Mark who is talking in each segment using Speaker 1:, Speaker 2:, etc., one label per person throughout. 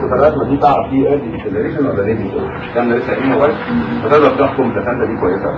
Speaker 1: في الرسمه دي تعرف فيه ايرلي ديسلريشن ولا ريدي مش كان لسه قايلينه بس فتقدر تحكم البلاسنتا دي كويسه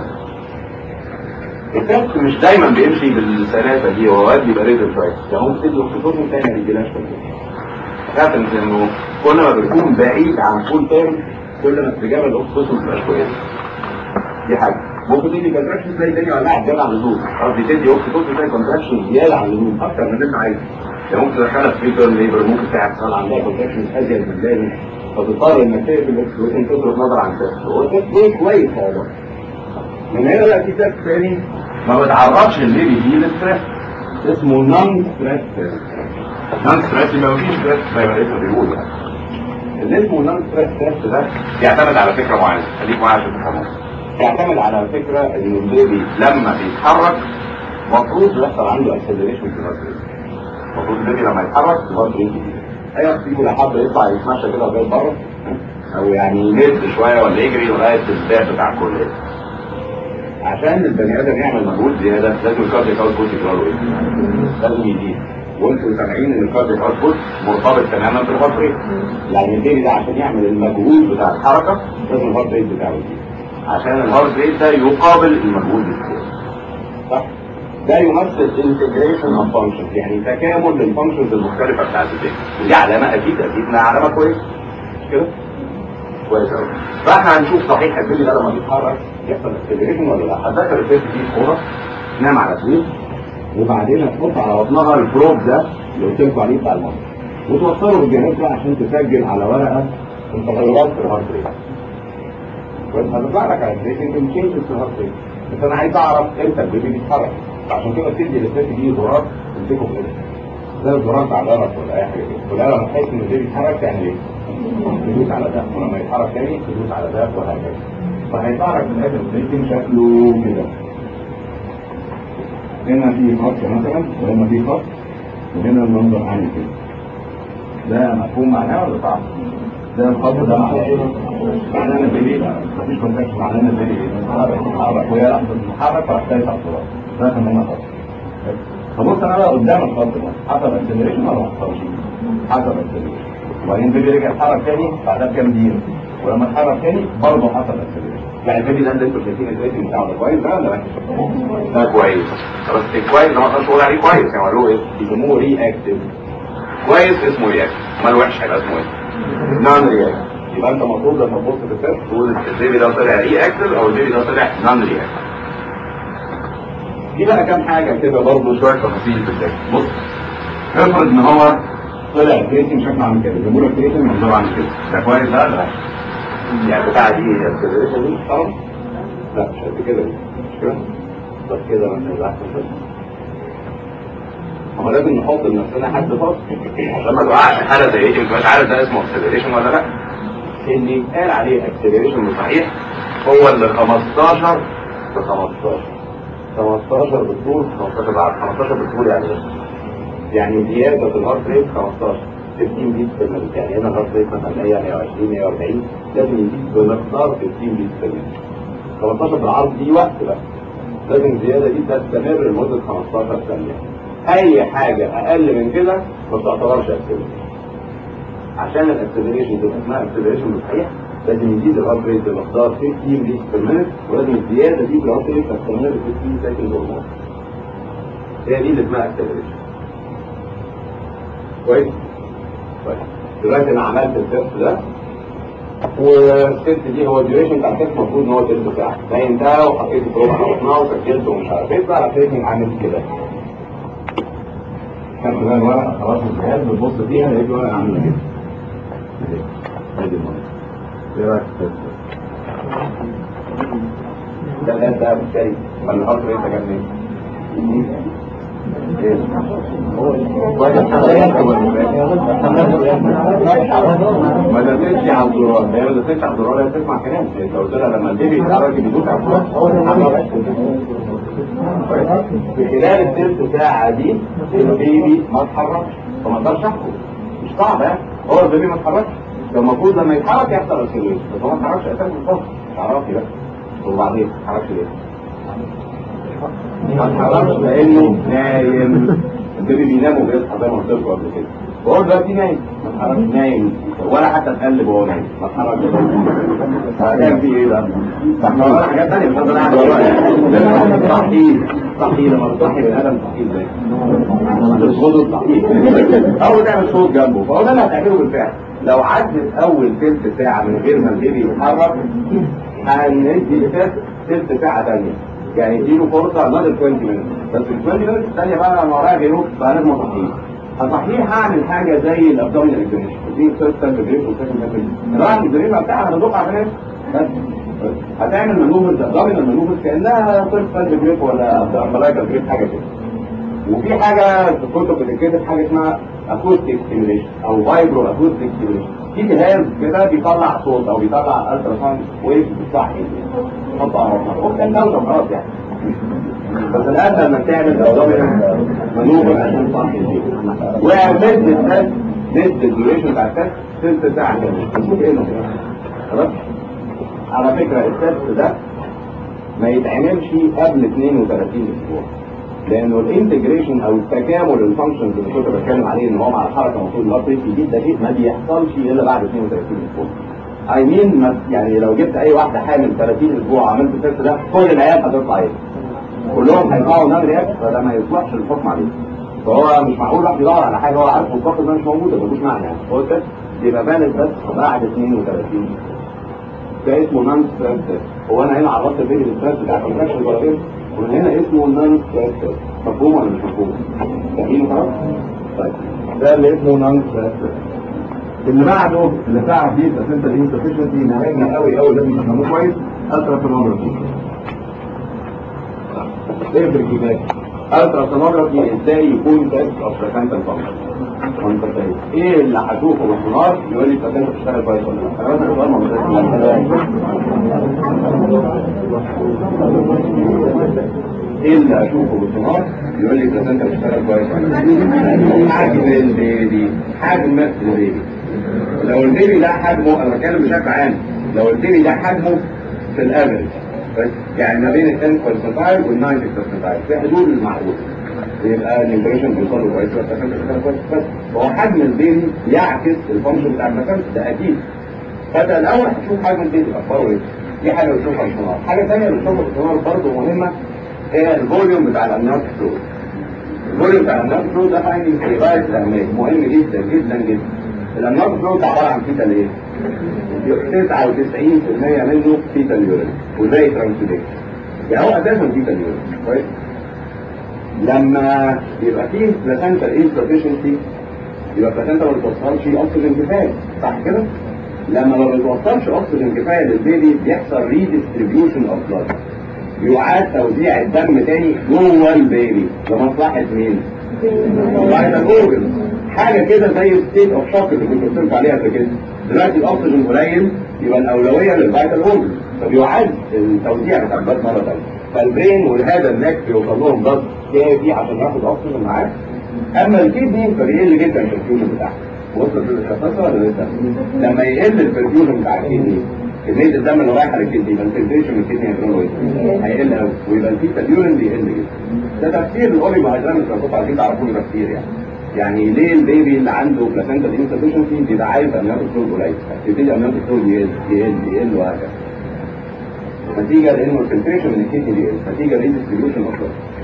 Speaker 1: التست مش دايما بيمشي بالسلاسه دي هو اوقات بيبقى ريدل شويه يعني ممكن تدي اوكسيتوسن تاني ما يجيلهاش تعرف انه كل ما بيكون بعيد عن فول تيرم كل ما استجابه الاوكسيتوسن بتبقى كويسه دي حاجه ممكن تدي كونتراكشن تلاقي الدنيا ولعت زياده عن اللزوم قصدي تدي اوكسيتوسن تلاقي كونتراكشن زياده عن اللزوم اكتر من اللي انت عايزه يعني ممكن تدخلها في تيرم ليبر ممكن تحصل عندها كونتراكشن ازيد من اللازم فتضطر انك تقفل الاوكسيتوسن تصرف نظر عن التست هو التست ده كويس والله من هنا بقى في تست تاني ما بتعرضش البيبي دي للستريس اسمه نون ستريس نون ستريس يبقى مفيش ستريس زي ما الاسم بيقول يعني اللي اسمه نون ستريس تيست ده يعتمد على فكره معينه خليك معايا عشان تفهمها يعتمد على فكره ان البيبي لما بيتحرك المفروض يحصل عنده اكسلريشن في الهارت ريت المفروض البيبي لما يتحرك الهارت ريت يزيد اي فيكم لو حد يطلع يتمشى كده لغايه بره او يعني يمد شويه ولا يجري لغايه الباب بتاع الكليه عشان البني ادم يعمل مجهود زياده لازم الكاردياك اوتبوت يجرى ايه؟ لازم يزيد وانتوا سامعين ان الكاردياك اوتبوت مرتبط تماما بالهارت ريت يعني البيبي ده عشان يعمل المجهود بتاع الحركه لازم الهارت ريت بتاعه يزيد عشان الهارت ريت ده يقابل المجهود الزياده صح؟ ده يمثل انتجريشن اوف فانكشنز يعني تكامل للفانكشنز المختلفه بتاعت البيبي ودي علامه اكيد اكيد انها علامه كويسه مش كده؟ كويس قوي فاحنا هنشوف صحيح البيبي ده لما بيتحرك يحصل اكسلريشن ولا لا هتذكر الست دي كوره تنام على سرير وبعدين هتحط على بطنها البروب ده اللي قلت لكم عليه بتاع المصر وتوصله بالجهاز ده عشان تسجل على ورقه التغيرات في الهارت ريت كويس هتطلع لك على الريتنج تشينجز في الهارت ريت بس انا عايز اعرف امتى البيبي بيتحرك عشان كده بتدي للست دي زرار تمسكه في ايدك زي الزرار بتاع الجرس ولا اي حاجه كده ولا لما تحس ان البيبي بيتحرك يعني ايه؟ تدوس على ده ولما يتحرك تاني تدوس على ده وهكذا فهيطلع لك في الاخر البريكنج شكله كده هنا في خط مثلا وهنا في خط وهنا المنظر عامل كده ده مفهوم معناه ولا صعب؟ ده الخط ده معناه ايه؟ معناه ان البيبي مفيش كونتاكت معناه ان البيبي بيتحرك وهي لحظه بتتحرك راح تايس على التراب ده كان هنا خط فبص انا بقى قدام الخط ده حصل اكسلريشن ولا ما حصلش؟ حصل اكسلريشن وبعدين البيبي رجع اتحرك تاني بعدها بكام دقيقه ولما اتحرك تاني برضه حصل اكسلريشن يعني البيبي ده اللي انتوا شايفين الريتنج بتاعه ده كويس ده ولا وحش؟ ده كويس بس كويس ده ما اقدرش اقول عليه كويس يعني قالوا ايه؟ بيسموه ري اكتف كويس اسمه ري اكتف امال وحش هيبقى اسمه ايه؟ نون ري اكتف يبقى انت المفروض لما تبص في التست تقول البيبي ده طلع ري اكتف او البيبي ده طلع نون ري اكتف دي بقى كام حاجه كده برضه شويه تفاصيل في التست بص افرض ان هو طلع الكريتين شكله عامل كده جابوا لك كريتين منظره عامل كده ده كويس ده ولا يعني بتاع دي الكريتين دي محترم لا مش قد كده دي مش كده بس كده مثلا يبقى احسن بس هو لازم نحط لنفسنا حد فاصل عشان ما تقعش حاله زي دي مش عارف ده اسمه اكسلريشن ولا لا اللي يتقال عليه اكسلريشن صحيح هو اللي 15 ب 15 15 بالطول 15 بعد 15 بالطول يعني ايه؟ يعني زيادة في الهارت ريت 15 15 بيت في المينت يعني هنا الهارت ريت مثلا 100 120 140 لازم يزيد بمقدار 15 بيت في المينت 15 بالعرض دي وقت بقى لازم الزيادة دي تستمر لمدة 15 ثانية أي حاجة أقل من كده ما تعتبرش اكسلريشن عشان الاكسلريشن تبقى اسمها اكسلريشن صحيح لازم يزيد الهارت ريت بمقدار 15 بيت في المينت ولازم الزيادة دي في الهارت ريت تستمر 15 سكند اور مور هي دي اللي اسمها اكسلريشن كويس طيب دلوقتي انا عملت التست ده والست دي هو الديوريشن بتاع التست المفروض ان هو تلت ساعه نيمتها وحطيت بروب على بطنها وسجلته ومش عارف ايه بقى التريتنج عامل كده خدت بقى الورقه خلاص الجهاز بتبص فيها لقيت الورقه عامله كده ادي المنظر ايه رايك في التست ده ده ده بالتالي ولا الهارت ريت جاب منين؟ ما دلتش على الزرار هي ما دلتش على الزرار هي تسمع كلام انت قلت لها لما البيبي يتحرك يدوس على الزرار في خلال الثلث ساعة دي البيبي ما اتحركش فما اقدرش احكم مش صعب يعني هو البيبي ما اتحركش ده المفروض لما يتحرك يحصل اكسلريشن بس هو ما اتحركش اساسا بالفصل مش عرفي بقى وبعدين ما اتحركش ليه؟ ما اتحركش لانه نايم البيبي بينام وبيصحى زي ما قلت لكم قبل كده وهو دلوقتي نايم ما اتحركش نايم ولا حتى اتقلب وهو نايم ما اتحركش هتعمل فيه ايه بقى؟ احنا ورانا حاجات ثانيه مش هقدر اعمل ورايا تحقيق تحقيق لما تصحي بني ادم تحقيق ازاي؟ تظبطه التحقيق او تعمل صوت جنبه فهو ده اللي هتعمله بالفعل لو عدت اول تلت ساعه من غير ما البيبي يتحرك هندي تلت تلت ساعه ثانيه يعني اديله فرصه another 20 minutes بس ال 20 minutes الثانيه بقى انا ورايا جنوب فلازم اصحيه هصحيه هعمل حاجه زي الابدومينال اكزاميشن دي فيرست تايم بريك وسكند تايم بريك راح البريك بتاعها انا بدق على بس بس هتعمل مانوفرز ابدومينال مانوفرز كانها فيرست تايم بريك ولا امبلايكال بريك حاجه كده وفي حاجه في الكتب بتتكتب حاجه اسمها اكوستيك ستيميوليشن او فايبرو اكوستيك ستيميوليشن في جهاز كده بيطلع صوت او بيطلع الترا ساوند ويف بتصحي تحط على راسك وكان دوله خلاص يعني بس الان لما تعمل ابدومينال مانوفر عشان تصحي البيت ومد التست مد الديوريشن بتاع التست ثلث ساعه كده نشوف ايه الموضوع خلاص على فكره التست ده ما يتعملش قبل 32 اسبوع لانه الانتجريشن او التكامل الفانكشنز اللي كنت بتكلم عليه ان هو مع الحركه المفروض ان هو جديد ده شيء ما بيحصلش الا بعد 32 اسبوع اي مين يعني لو جبت اي واحده حامل 30 اسبوع وعملت التست ده كل العيال هتطلع ايه؟ كلهم هيطلعوا نان رياكت فده ما يصلحش الحكم عليه فهو مش معقول واحد يدور على حاجه هو عارف مطلق ده مش موجوده ملوش معنى يعني هو التست بيبقى بالغ بس بعد 32 ده اسمه نان ستريس هو انا هنا عرفت الفيديو الستريس بتاع الكونتراكشن ولا غيره ومن هنا اسمه نان ستريس مفهوم ولا مش مفهوم؟ فاهمين خلاص؟ طيب ده اللي اسمه نان ستريس اللي بعده اللي تعرف فيه الاسنت الانسفشنسي مهم قوي قوي لازم تفهموه كويس الترا سونوجرافي ايه بريكيبات الترا سونوجرافي ازاي يكون تيست اوف بلاسنتال فانكشن ايه اللي هشوفه بالسونار يقول لي البلاسنتا بتشتغل كويس ولا لا انا مثلا سؤال ما ايه اللي اشوفه بالسونار يقول لي البلاسنتا بتشتغل كويس ولا لا حجم البيبي حجم البيبي لو البيبي ده حجمه انا بتكلم بشكل عام لو البيبي ده حجمه في الافرج بس يعني ما بين ال 10 percentile وال 90 percentile في حدود المعقول يبقى النيوتريشن بيوصل له كويس بس بس هو حجم البيبي يعكس الفانكشن بتاع المكان ده اكيد فانت الاول هتشوف حجم البيبي اخباره ايه دي حاجه بتشوفها في السونار حاجه ثانيه اللي بتشوفها في السونار برضه مهمه هي الفوليوم بتاع الامنيوت فلويد الفوليوم بتاع الامنيوت فلويد ده فايندنج في غايه الاهميه مهم جدا جدا جدا الامنيوت فلويد عباره عن فيتال ايه 99% منه فيتال يورين والباقي ترانسليت يعني هو اساسا فيتال يورين كويس لما يبقى فيه بلاسنتا انسفشنسي يبقى بلاسنتا ما بتوصلش اكسجين كفايه صح كده؟ لما ما بتوصلش اكسجين كفايه للبيبي بيحصل ريديستريبيوشن اوف بلاد يعاد توزيع الدم تاني جوه البيبي لمصلحه مين؟ مصلحه الاورجن حاجه كده زي ستيت اوف شوك اللي كنت قلت عليها قبل كده دلوقتي الاكسجين قليل يبقى الاولويه للفيتال اورجن فبيعاد التوزيع بتاع البلاد مره ثانيه فالبرين والهذا النك بيوصل لهم ضغط كافي عشان ياخد اكسجين معاه اما الكدني فبيقل جدا البرفيوجن بتاعها وصلت للخصاصه ولا لسه؟ لما يقل البرفيوجن بتاع الكدني كميه الدم اللي رايحه للكدني يبقى الفلتريشن من الكدني هيجرى ايه؟ هيقل قوي ويبقى الفيتال يورين بيقل جدا ده تفسير الاوليجو هيدرامس لو كنتوا عايزين تعرفوا له تفسير يعني يعني ليه البيبي اللي عنده بلاسنتا انسفشنسي بيبقى عايز امنيات الفلويد قليل يبتدي امنيات الفلويد يقل يقل يقل وهكذا نتيجة لانه الفلتريشن من الكدني بيقل نتيجة للديستريبيوشن اوف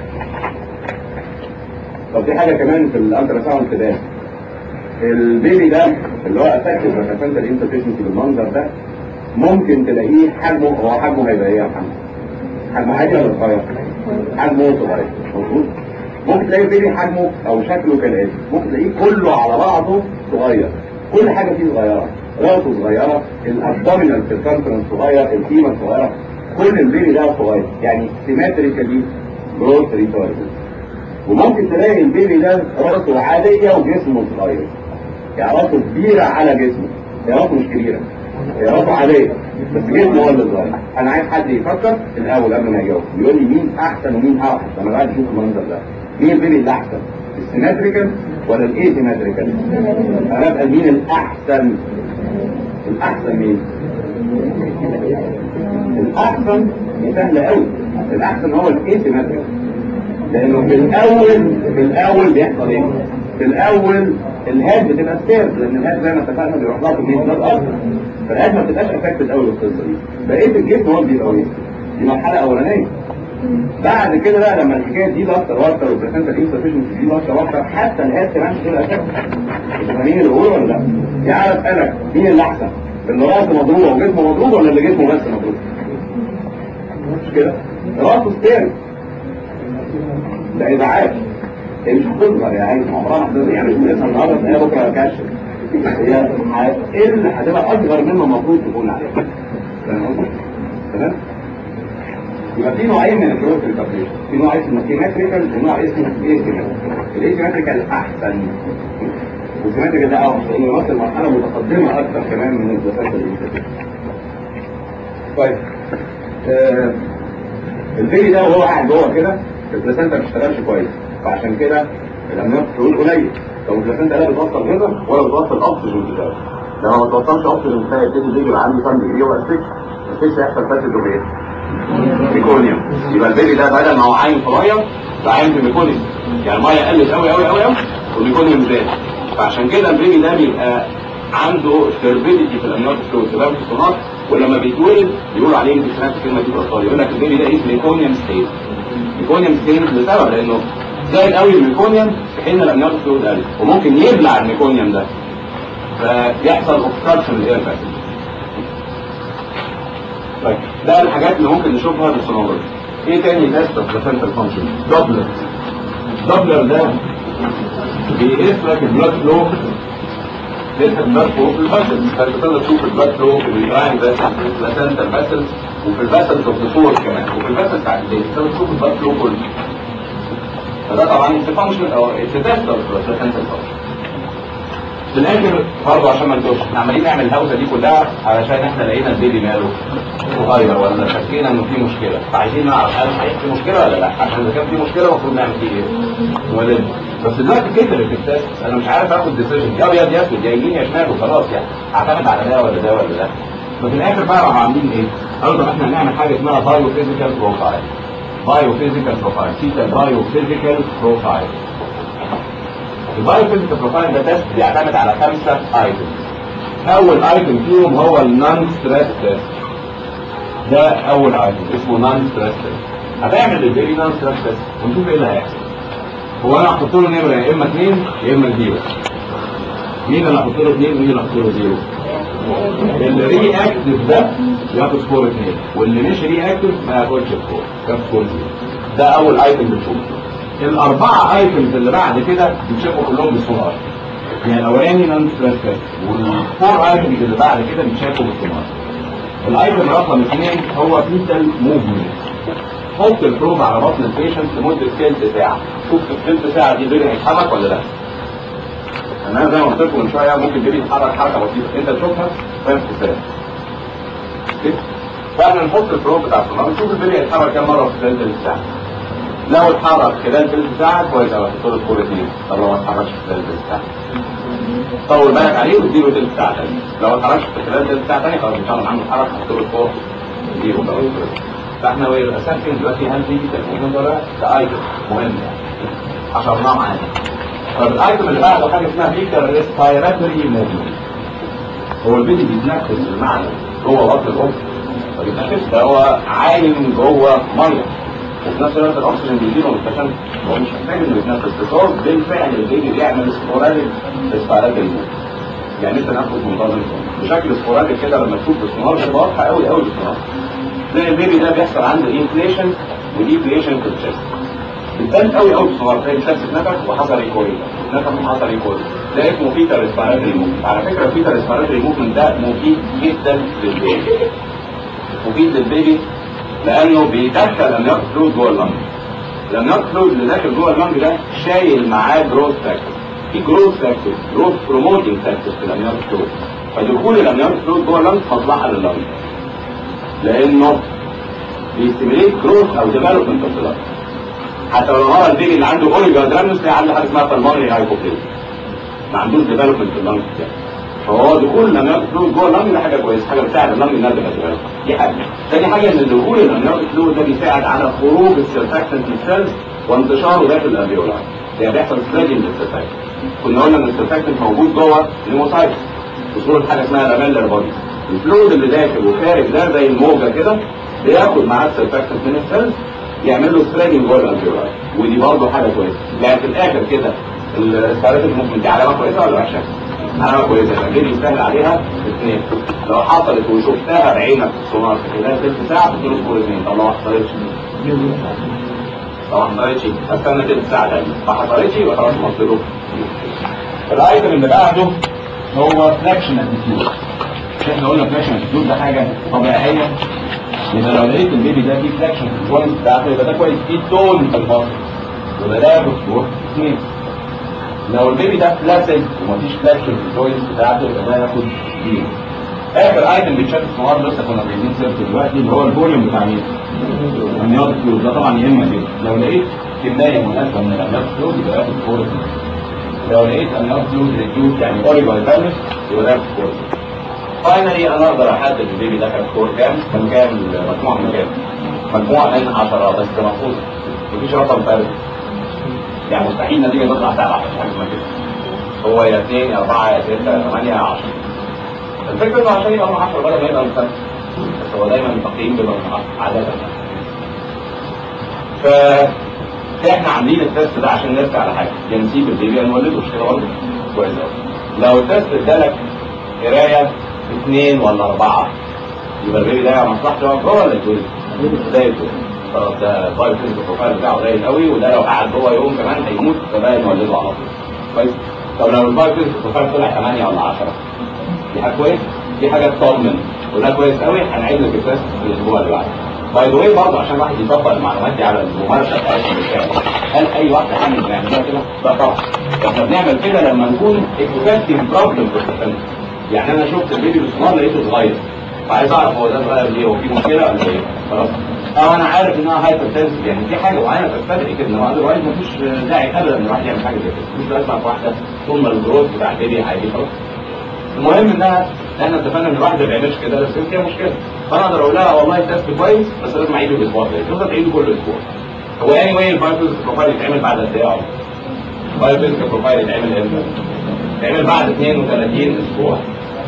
Speaker 1: طب في حاجة كمان في الالترا ساوند كده البيبي ده اللي هو افكتيف بلاسنتا انسفشنسي بالمنظر ده ممكن تلاقيه حجمه هو حجمه هيبقى ايه يا محمد؟ حجمه عادي ولا صغير؟ حجمه صغير مظبوط؟ ممكن تلاقي البيبي حجمه او شكله كالاتي ممكن تلاقيه كله على بعضه صغير كل حاجه فيه صغيره راسه صغيره الابدومينال سيركمفرنس صغير القيمه صغيره كل البيبي ده صغير يعني سيمتريكالي جروث ريتاردد وممكن تلاقي البيبي ده راسه عاديه وجسمه صغير يعني راسه كبيره على جسمه هي راسه مش كبيره هي راسه عاديه بس جسمه هو اللي صغير انا عايز حد يفكر الاول قبل ما يجاوب يقول لي مين احسن ومين اوحش انا قاعد اشوف المنظر ده مين البيبي اللي احسن السيمتريكال ولا الايسيمتريكال انا ابقى مين الاحسن الاحسن مين الاحسن سهل قوي الاحسن هو الايسيمتريكال لانه في الاول في الاول بيحصل ايه في الاول الهاد بتبقى سكيرد لان الهاد زي ما اتفقنا بيروح لها كميه بلاد اكتر فالهاد ما بتبقاش افكتد قوي بالقصه دي بقيه الجسم هو اللي بيبقى ويست دي مرحله اولانيه بعد كده بقى لما الحكايه دي اكتر واكتر والبلاسنتا انسفشنسي دي اكتر واكتر حتى الهاد كمان بتبقى افكتد فاهمين اللي بقوله ولا لا؟ يعني اسالك مين اللي احسن؟ اللي راسه مضروبه وجسمه مضروب ولا اللي جسمه بس مضروب؟ مش كده؟ راسه سكيرد ده ازعاج هي مش هتظهر يا عيني عمرها ما هتظهر يعني مش هتظهر النهارده تلاقيها بكره كاشف هي هتقل هتبقى اصغر مما المفروض تكون عليها فاهم قصدي؟ تمام؟ يبقى في نوعين من الجروث ريكابليشن في نوع اسمه سيمتريكال ونوع اسمه ايسيمتريكال الايسيمتريكال احسن والسيمتريكال ده اوحش لانه يمثل مرحله متقدمه اكثر كمان من البلاسنتا الانسفيشن طيب آه البيبي ده وهو قاعد جوه كده البلاسنتا ما بتشتغلش كويس فعشان كده الامنيات بتقول قليل لو البلاسنتا لا بتوصل غذاء ولا بتوصل اكسجين كفايه لما ما توصلش اكسجين كفايه يبتدي البيبي يبقى عنده فم ديجري واسفكس الاسفكس يحصل فاسد وبيه ميكونيوم يبقى البيبي ده بدل ما هو عين صغير ده عين في ميكونيوم يعني الميه قلت قوي قوي قوي قوي والميكونيوم زاد فعشان كده البيبي ده بيبقى عنده تربيديتي في الامنيات فلويد سبب الصناعه ولما بيتولد بيقولوا عليه انت سمعت الكلمه دي بالاطفال يقول لك البيبي ده اسمه ميكونيوم ستيت ميكونيوم ستيت لسبب لانه زاد قوي الميكونيوم في حين الامنيات فلويد قل وممكن يبلع الميكونيوم ده فيحصل اوبستراكشن للاير باسج طيب ده الحاجات اللي ممكن نشوفها بالسونولوجي ايه تاني تيست اوف بلاسنتال فانكشن دوبلر دوبلر ده بيقيس لك البلاد فلو لسه البلاد فلو في الباسلز فانت تقدر تشوف البلاد فلو في الراين باسلز في البلاسنتال باسلز وفي الباسلز اوف ذا كمان وفي الباسلز بتاعت الدين تقدر تشوف البلاد فلو كله فده طبعا الفانكشن او التيست اوف بلاسنتال فانكشن في الاخر برضه عشان ما نتوهش احنا عمالين نعمل الهوسه دي كلها علشان احنا لقينا البيبي ماله صغير ولا شكينا انه في مشكله فعايزين نعرف هل صحيح في مشكله ولا لا عشان اذا كان في مشكله المفروض نعمل فيه ايه؟ نولد بس دلوقتي كترت التست انا مش عارف اخد ديسيجن يا ابيض يا اسود يا يمين يا شمال وخلاص يعني اعتمد على ده ولا ده ولا ده ففي الاخر بقى راحوا عاملين ايه؟ قالوا طب احنا هنعمل حاجه اسمها بايو فيزيكال بروفايل بايو فيزيكال بروفايل سيتا بايو فيزيكال بروفايل البايو فيزيكال بروفايل ده تيست بيعتمد على خمسه ايتمز اول ايتم فيهم هو النون ستريس تيست ده اول ايتم اسمه نون ستريس تيست هتعمل للبيبي نون ستريس تيست ونشوف ايه اللي هيحصل هو انا هحط له نمره يا اما اثنين يا اما زيرو مين اللي هحط له اثنين ومين اللي هحط له زيرو اللي ري اكتف ده ياخد سكور اثنين واللي مش ري اكتف ما ياخدش سكور ياخد سكور زيرو ده اول ايتم بنشوفه الاربعه ايتمز اللي بعد كده بنشوفوا كلهم بالسونار يعني الاولاني نون ستريس تيست والفور ايتمز اللي بعد كده بنشوفوا بالسونار الايتم رقم اثنين هو فيتال موفمنت حط البروب على بطن البيشنت لمده ثلث ساعه شوف في الثلث ساعه دي البيبي هيتحرك ولا لا انا زي ما قلت لكم من شويه ممكن البيبي يتحرك حركه بسيطه انت تشوفها فاهم ازاي فاحنا نحط البروب بتاع السونار نشوف البيبي هيتحرك كام مره في خلال ثلث ساعه لو اتحرك خلال ثلث ساعه كويس قوي هتحط له سكور اثنين طب لو ما اتحركش خلال ثلث ساعه طول بالك عليه واديله ثلث ساعه ثانيه لو ما اتحركش خلال ثلث ساعه ثانيه خلاص ان شاء الله عنده حركه هتحط له سكور زيرو بقى فاحنا والاساس دلوقتي هل في تلميذ ولا ده ايتم مهم يعني حشرناه معانا طب الايتم اللي بعده حاجه اسمها فيكر ريسبيراتوري موفمنت هو البيبي بيتنفس المعنى جوه بطن الام ما بيتنفسش ده هو عايم جوه ميه وفي نفس الوقت الاكسجين بيجيله من التشنج هو مش محتاج انه يتنفس بس هو بالفعل البيبي بيعمل سبوراديك ريسبيراتوري موفمنت يعني انت تنفس منتظم بشكل سبوراديك كده لما تشوف بالسونار تبقى واضحه قوي قوي بالسونار تلاقي البيبي ده بيحصل عنده انفليشن وديفليشن في الجسم بتبان قوي قوي بالصغار تلاقي مش نفس وحصل ريكوري نفس وحصل ريكوري ده اسمه فيتا ريسبيراتوري موفمنت على فكره الفيتا ريسبيراتوري موفمنت ده مفيد جدا للبيبي مفيد للبيبي لانه بيدخل امياك فلويد جوه اللنج الامياك فلويد اللي داخل جوه اللنج ده شايل معاه جروث فاكتور في جروث فاكتور جروث بروموتنج فاكتور في الامياك فلويد فدخول الامياك فلويد جوه اللنج مصلحه لللنج لانه بيستمريت جروث او ديفلوبمنت اوف ذا حتى لو هو البيبي اللي عنده اوريجا درامنس تلاقي عنده حاجه اسمها بالمونري هايبوبليزيا ما عندوش ديفلوبمنت في اللنج بتاعه فهو دخول الامياك فلويد جوه اللنج ده حاجه كويسه حاجه بتساعد اللنج انها تبقى ديفلوب دي حاجه تاني حاجه ان دخول الامياك فلويد ده بيساعد على خروج السيرفاكتنت سيلز وانتشاره داخل الالفيولاي يعني بيحصل سبريدنج للسيرفاكتنت كنا قلنا ان السيرفاكتنت موجود جوه الليموسايت في صوره حاجه اسمها لاميلر بودي الفلويد اللي داخل وخارج ده زي الموجه كده بياخد معاه السيرفاكتنت من السيلز يعمل له سبريدنج جوه الالفيولاي ودي برضه حاجه كويسه يعني في الاخر كده السيرفاكتنت ممكن دي علامه كويسه ولا وحشه؟ علامه كويسه فالجيل يستاهل عليها اثنين لو حصلت وشفتها بعينك في السونار في خلال ثلث ساعه تديله سكور اثنين طب لو ما حصلتش لو ما حصلتش استنى ثلث ساعه تاني ما حصلتش يبقى خلاص مصيره الايتم اللي بعده هو فلاكشن اتيتيود احنا قلنا فلاكشن اتيتيود ده حاجه طبيعيه يبقى لو لقيت البيبي ده فيه فلاكشن في الجوينت بتاعته يبقى ده كويس فيه تون في البطن يبقى ده ياخد سكور اثنين لو البيبي ده فلاسد ومفيش فلاكشن في الجوينت بتاعته يبقى ده ياخد زيرو اخر ايتم بيتشاف في النهارده لسه كنا جايبين سيرته دلوقتي اللي هو الفوليوم بتاع مين؟ الامنيات فلويد ده طبعا يهمك جدا لو لقيت كميه مناسبه من الامنيات فلويد يبقى ياخد سكور اثنين لو لقيت امنيات فلويد ريديوس يعني اوري فايتالس يبقى ده ياخد سكور فاينلي انا اقدر احدد البيبي ده كان سكور كام؟ كان كام مجموعه من كام؟ مجموعه من 10 بس محفوظه مفيش رقم فارغ يعني مستحيل نتيجة تطلع سبعة مش حاجة اسمها كده هو يا اثنين يا أربعة يا ستة يا ثمانية يا 10 الفكرة إنه عشان يبقى من 10 بدل ما يبقى من خمسة بس هو دايما التقييم بيبقى من 10 عادة ف احنا عاملين التست ده عشان نرجع على حاجة يا نسيب البيبي يا نولده مش كده برضه كويس قوي لو التست ادالك قراية اثنين ولا أربعة يبقى البيبي ده مصلحته يقعد جوه ولا يتولد؟ زي الفل خلاص ده البايو فيزيكال بروفايل بتاعه قليل قوي وده لو قعد جوه يوم كمان هيموت فده نولده على طول كويس طب لو البايو فيزيكال بروفايل طلع 8 ولا 10 دي حاجه كويس دي حاجه تطمن وده كويس قوي هنعيد لك التست في الاسبوع اللي بعده باي ذا واي برضه عشان الواحد يطبق المعلومات دي على الممارسه بتاعتنا بالفعل هل اي واحده حامل بنعملها كده؟ لا طبعا احنا بنعمل كده لما نكون اكتشفتي بروبلم في التفنن يعني انا شفت البيبي بالسونار لقيته صغير فعايز اعرف هو ده صغير ليه هو في مشكله ولا ايه خلاص اه انا عارف انها هايبر تنسف يعني في حاجه معينه تستدعي كده انما اذروايز مفيش داعي ابدا ان الواحد يعمل حاجه زي كده مش لازم في واحده طول ما الجروث بتاع البيبي عادي خلاص المهم انها احنا اتفقنا ان الواحد ما بيعملش كده بس فيها مشكله فانا اقدر اقول لها والله التست كويس بس لازم اعيده الاسبوع الجاي تفضل تعيده كل اسبوع هو اني واي البايوفيزيكال بروفايل يتعمل بعد قد ايه البايوفيزيكال بروفايل يتعمل امتى؟ يتعمل بعد 32 اسبوع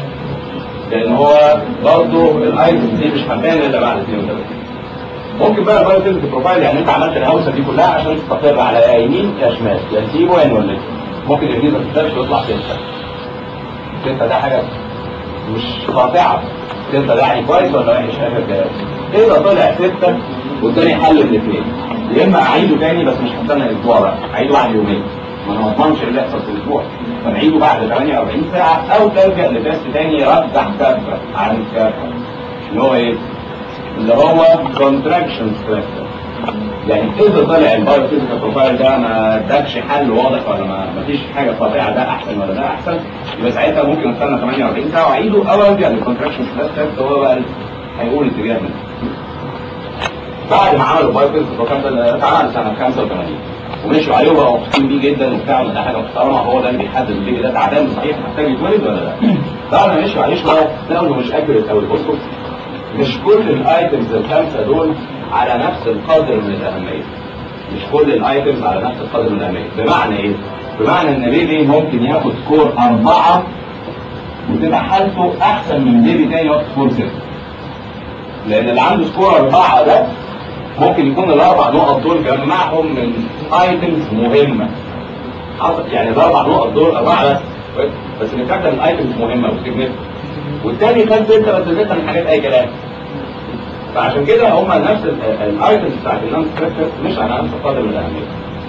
Speaker 1: لان هو برضه الايتم دي مش هتبان الا بعد 32 ممكن بقى البايو فيزيكال بروفايل يعني انت عملت الهوسه دي كلها عشان تستقر على يا يمين يا شمال يا تسيبه يا نولده ممكن الجديد ما تقدرش تطلع سته سته ده حاجه مش قاطعه سته ده يعني كويس ولا وحش اخر كلام اذا طلع سته والتاني حل الاثنين يا اما اعيده تاني بس مش هستنى اسبوع بقى اعيده بعد يومين ما انا ما اضمنش اللي يحصل في الاسبوع فنعيده بعد 48 ساعه او تلجا لتست تاني رفع كفه عن الكفه اللي هو ايه؟ اللي هو كونتراكشن ستراكشر يعني اذا طلع البايو فيزيكال بروفايل ده ما ادكش حل واضح ولا ما فيش حاجه قاطعه ده احسن ولا ده احسن يبقى ساعتها ممكن استنى 48 ساعه واعيده او ارجع للكونتراكشن ستراكشر هو بقى هيقول اتجاه منه بعد ما عملوا البايو فيزيكال بروفايل ده اتعمل سنه 85 ومشوا عليه وبقوا مبسوطين بيه جدا وبتاع وده حاجه محترمه هو ده اللي بيحدد البيبي ده تعبان صحيح محتاج يتولد ولا لا بعد ما مشوا عليه شويه لقوا انه مش اكيوريت قوي بصوا مش كل الايتمز الخمسه دول على نفس القدر من الاهميه مش كل الايتمز على نفس القدر من الاهميه بمعنى ايه بمعنى ان بيبي ممكن ياخد سكور أربعة وتبقى حالته احسن من بيبي تاني ياخد سكور ستة لان اللي عنده سكور أربعة ده ممكن يكون الاربع نقط دول جمعهم من ايتمز مهمه يعني الاربع نقط دول اربعه بس بس بنتكلم الايتمز مهمه وسيجنفكت والتاني خد سته بس سته من حاجات اي كلام فعشان كده هم نفس الايتمز بتاعت النون ستراكشر مش على نفس القدر من الاهميه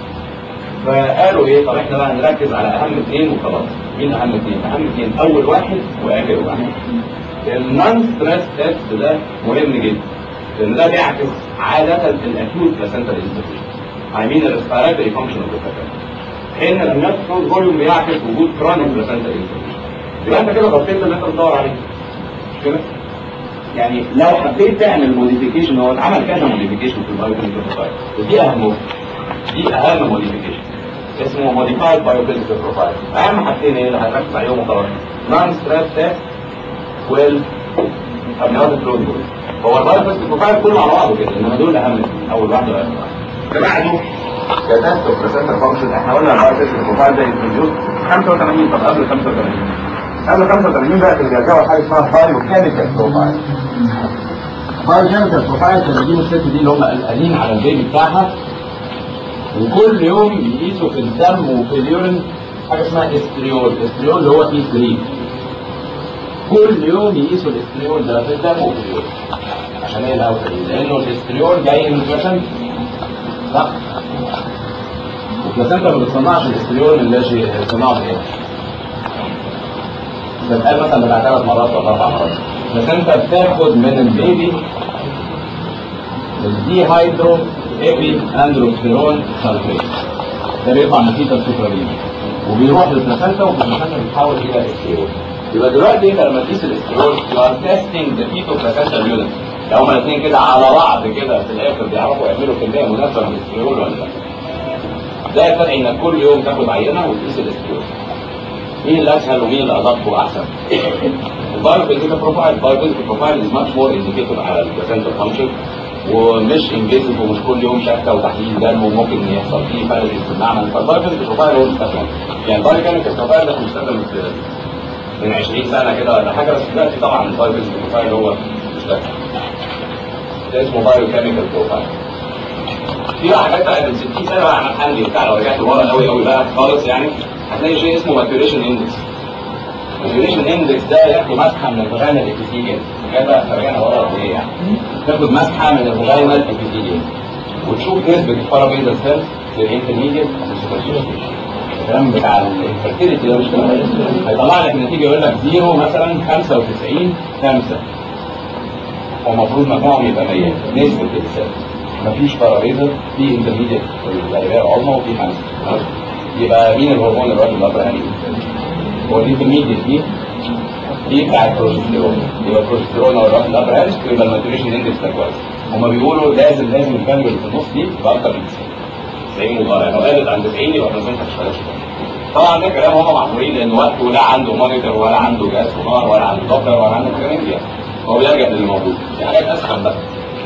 Speaker 1: فقالوا ايه طب احنا بقى نركز على اهم اثنين وخلاص مين اهم اثنين اهم اثنين اول واحد واخر واحد النون ستريس تيست ده مهم جدا لان ده بيعكس عاده الاكيوت بلاسنتال انسفيشن I mean الريسبيراتوري فانكشن اوف ذا حين الناس فلوز فوليوم بيعكس وجود كرونيك بلاسنتال انسفيشن يبقى انت كده غطيت اللي انت بتدور عليه مش كده؟ يعني لو حبيت تعمل موديفيكيشن هو اتعمل كذا موديفيكيشن في البايوفيزيكال بروفايل ودي اهم دي اهم موديفيكيشن اسمه موديفايد بايوفيزيكال بروفايل اهم حاجتين ايه اللي هنركز عليهم وخلاص نون ستريس تيست وال ابنيات الفلويد هو البايوفيزيكال بروفايل كله على بعضه كده انما دول اهم اول واحده واخر واحده اللي بعده كتست وبرسنت فانكشن احنا قلنا البايو فيزيكال بروفايل ده انتروديوس 85 طب قبل 85 قبل 85 بقى كانوا بيرجعوا حاجه اسمها بايو كيميكال بروفايل بايو كيميكال بروفايل كانوا بيجيبوا الست دي اللي هم قلقانين على البيبي بتاعها وكل يوم يقيسوا في الدم وفي اليورين حاجه اسمها استريول استريول اللي هو اي 3 كل يوم يقيسوا الاستريول ده في الدم وفي اليورين عشان ايه الاول لانه الاستريول جاي من البلاسنتا صح البلاسنتا ما بتصنعش الاستريول اللي شيء صناعه ايه بتقال مثلا بتاع ثلاث مرات ولا اربع مرات البلاسنتا بتاخد من البيبي الدي هيدرو ايبي اندروستيرون سلفيت ده بيطلع من فيتا السوبرالين وبيروح للبلاسنتا وفي البلاسنتا بيتحول الى استريول يبقى دلوقتي انت لما تقيس الاسترول يو ار تيستنج ذا فيتو بلاسنتا يونت لو هما الاثنين كده على بعض كده في الاخر بيعرفوا يعملوا كميه مناسبه من الاسترول ولا لا ده الفرق انك كل يوم تاخد عينه وتقيس الاسترول مين اللي اسهل ومين اللي ادق واحسن البايو فيزيكال بروفايل البايو فيزيكال بروفايل از ماتش مور انديكيتور على البلاسنتا فانكشن ومش انفيزيف ومش كل يوم شكه وتحليل دم وممكن يحصل فيه فرق في المعمل فالبايو فيزيكال بروفايل هو المستخدم يعني البايو كيميكال بروفايل ده مستخدم من 20 سنه كده ولا حاجه بس دلوقتي طبعا البايو فيزيكال بروفايل هو مستخدم ده اسمه بايو كيميكال بروفايل في بقى حاجات بقى من 60 سنه بقى عمل حمدي بتاع لو رجعت لورا قوي قوي بقى خالص يعني هتلاقي شيء اسمه ماتوريشن اندكس ماتوريشن اندكس ده ياخد مسحه من الفاجينا الابيثيليال كده رجعنا ورا قد ايه يعني تاخد مسحه من الفاجينا الابيثيليال وتشوف نسبه البارابيزال سيلز في الانترميديت الكلام بتاع الفرتيليتي ده مش كده هيطلع لك النتيجه يقول لك زيرو مثلا 95 5 هو المفروض مجموعهم يبقى 100 نسبه السيلز مفيش بارابيزل في انترميديت الغالبيه العظمى وفي خمسه يبقى مين الهرمون الراجل الابر يعني هو الانترميديت دي دي بتاع البروجستيرون يبقى البروجستيرون او الراجل الابر هارس يبقى الماتوريشن اندكس ده كويس هما بيقولوا لازم لازم الفاليو اللي في النص دي تبقى اكتر من 90 90 مضارع لو قلت عن 90 يبقى البلاسنتا ما تشتغلش طبعا ده كلام هم معمولين لان وقته لا عنده مونيتور ولا عنده جهاز سونار ولا عنده دوبلر ولا عنده كلامية هو بيرجع للي موجود في حاجات اسخن بقى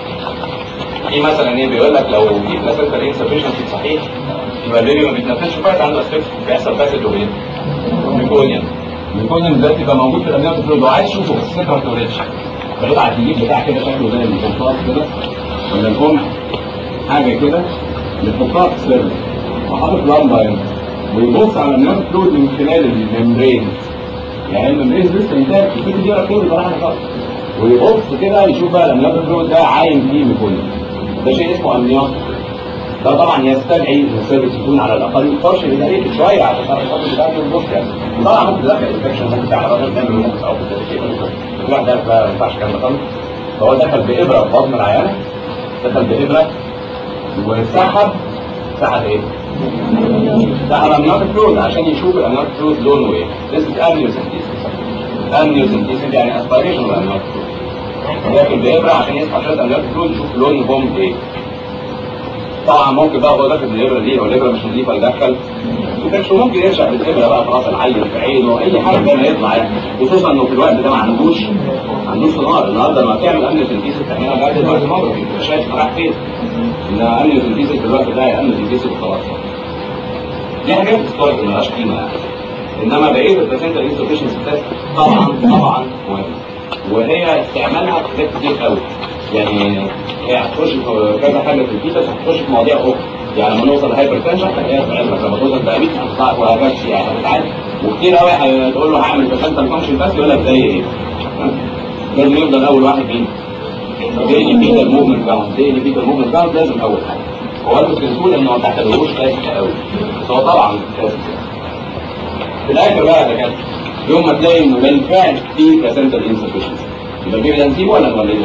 Speaker 1: في مثلا ايه بيقول لك لو في بلاسنتا انسفشنسي صحيح يبقى البيبي ما بيتنفسش كويس عنده اسفكس بيحصل فاسد وبين ميكونيوم الميكونيوم ده بيبقى موجود في الامنيات الفلويد وعايز تشوفه بس الفكره ما تولدش فيطلع التجيب بتاع كده شكله زي القنطاس كده ولا القمح حاجه كده بتحطها في السر وحاطط لمبه هنا ويبص على الامنيات الفلويد من خلال الممبرين يعني الممبرين لسه انتاج الفكره دي ركبه بصراحه خالص ويبص كده يشوف بقى الامنيات الفلويد ده عايم فيه ميكونيوم ده شيء اسمه امنيات ده طبعا يستدعي ان السيرفيس يكون على الاقل فرش لدقيق شويه عشان تعرف الخط بتاعته يبص يعني طبعا ممكن تدخل انفكشن ممكن تعمل رجل تعمل ممكن تعوق الواحد ده ما ينفعش الكلام ده خالص فهو دخل بابره في بطن العيانه دخل بابره وسحب سحب ايه؟ سحب امنيات الفلويد عشان يشوف الامنيات الفلويد لونه ايه؟ This is amniocentesis amniocentesis يعني aspiration الامنيات الفلويد لكن بابره عشان يصحى شويه امنيات الفلويد يشوف لونهم ايه؟ طبعا ممكن بقى هو داخل بالابره دي او الابره مش نظيفه يدخل وكانش ممكن يرشق بالابره بقى في راس العيل في عينه اي حاجه زي ما يطلع يعني خصوصا انه في الوقت ده ما عندوش ما عندوش سونار النهارده لما بتعمل امن سنتيسيس بتعملها بعد الوقت المغربي انت شايف رايح فين انما امن سنتيسيس في الوقت ده امن سنتيسيس وخلاص دي حاجات هيستوريك مالهاش قيمه يعني انما بقيه البلاسنتا انسفشنسي تيست طبعا طبعا مهم وهي استعمالها في حاجات كتير قوي يعني هي هتخش في كذا حاجه في الفيتس هتخش في مواضيع اخرى يعني لما نوصل لهايبر تنشن هتلاقيها في علمك لما توصل بقابيت هتطلع وهكذا يعني هتتعالج وكتير قوي هتقول له هعمل بلاسنتا فانكشن بس يقول لك زي ايه لازم يفضل اول واحد مين؟ ديلي بيتر موفمنت كاونت ديلي بيتر موفمنت كاونت لازم اول حاجه هو انتوا بتقول انه ما تعتبروش تاسك قوي بس هو طبعا تاسك في الاخر بقى يا دكاتره يوم ما تلاقي انه بالفعل في بلاسنتا انسفشنسي يبقى البيبي ده نسيبه ولا نولده؟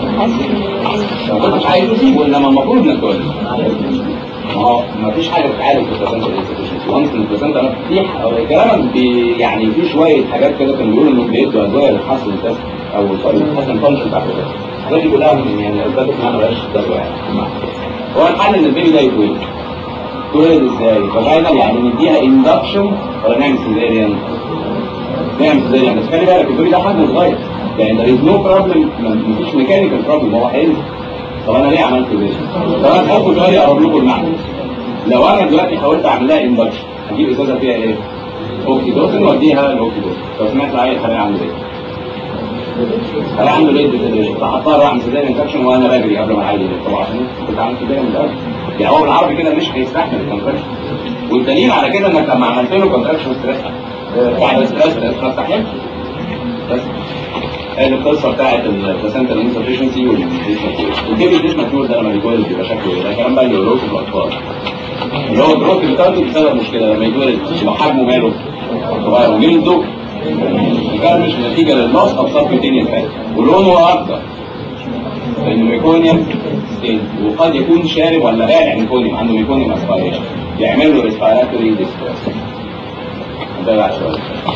Speaker 1: لو كنت مش عايز تسيبه انما المفروض انك تولده ما هو ما فيش حاجه بتعالج في البلاسنتا انسفشنسي وانس ان البلاسنتا في كلام بي يعني في شويه حاجات كده كانوا بيقولوا انهم بيدوا ادويه لتحسن التست او سوري لتحسن الفانكشن بتاع التست الحاجات دي كلها يعني اثبتت انها مالهاش دواء يعني هو الحل ان البيبي ده يتولد تولد ازاي؟ فاجينال يعني نديها اندكشن ولا نعمل سيزاريان؟ نعمل سيزاريان بس خلي بالك البيبي ده حجمه صغير يعني there is no problem مفيش ميكانيكال بروبلم هو هينزل طب انا ليه عملت كده؟ طب انا هاخد شويه اقرب لكم المعنى لو انا دلوقتي حاولت اعمل لها اندكشن هجيب ازازه فيها ايه؟ اوكسيدوسن واديها الاوكسيدوسن لو سمعت العيل هلاقي عنده ايه؟ هلاقي عنده ليه ديزيلريشن فهضطر اعمل سيزاريان انفكشن وانا بجري قبل ما العيل يجي طبعا عشان كنت عامل سيزاريان من الاول يعني هو بالعربي كده مش هيستحمل الكونتراكشن والدليل على كده انك لما عملت له كونتراكشن ستريس بعد ستريس ما استحملش بس هذه القصه بتاعت البلاسنتا انسفشنسي والديبي ديس ماتيور ده لما بيتولد بيبقى شكله ايه؟ ده كلام بقى اليورولوج في الاطفال اللي هو الجروث بتاعته بسبب مشكله لما يتولد يبقى حجمه ماله صغير وجلده مكرمش نتيجه للنص او سبكوتينيوس فات ولونه اخضر لانه ميكونيوم ستيج وقد يكون شارب ولا بائع ميكونيوم عنده ميكونيوم اسبيريشن يعمل له ريسبيراتوري ديستريس ده بقى شويه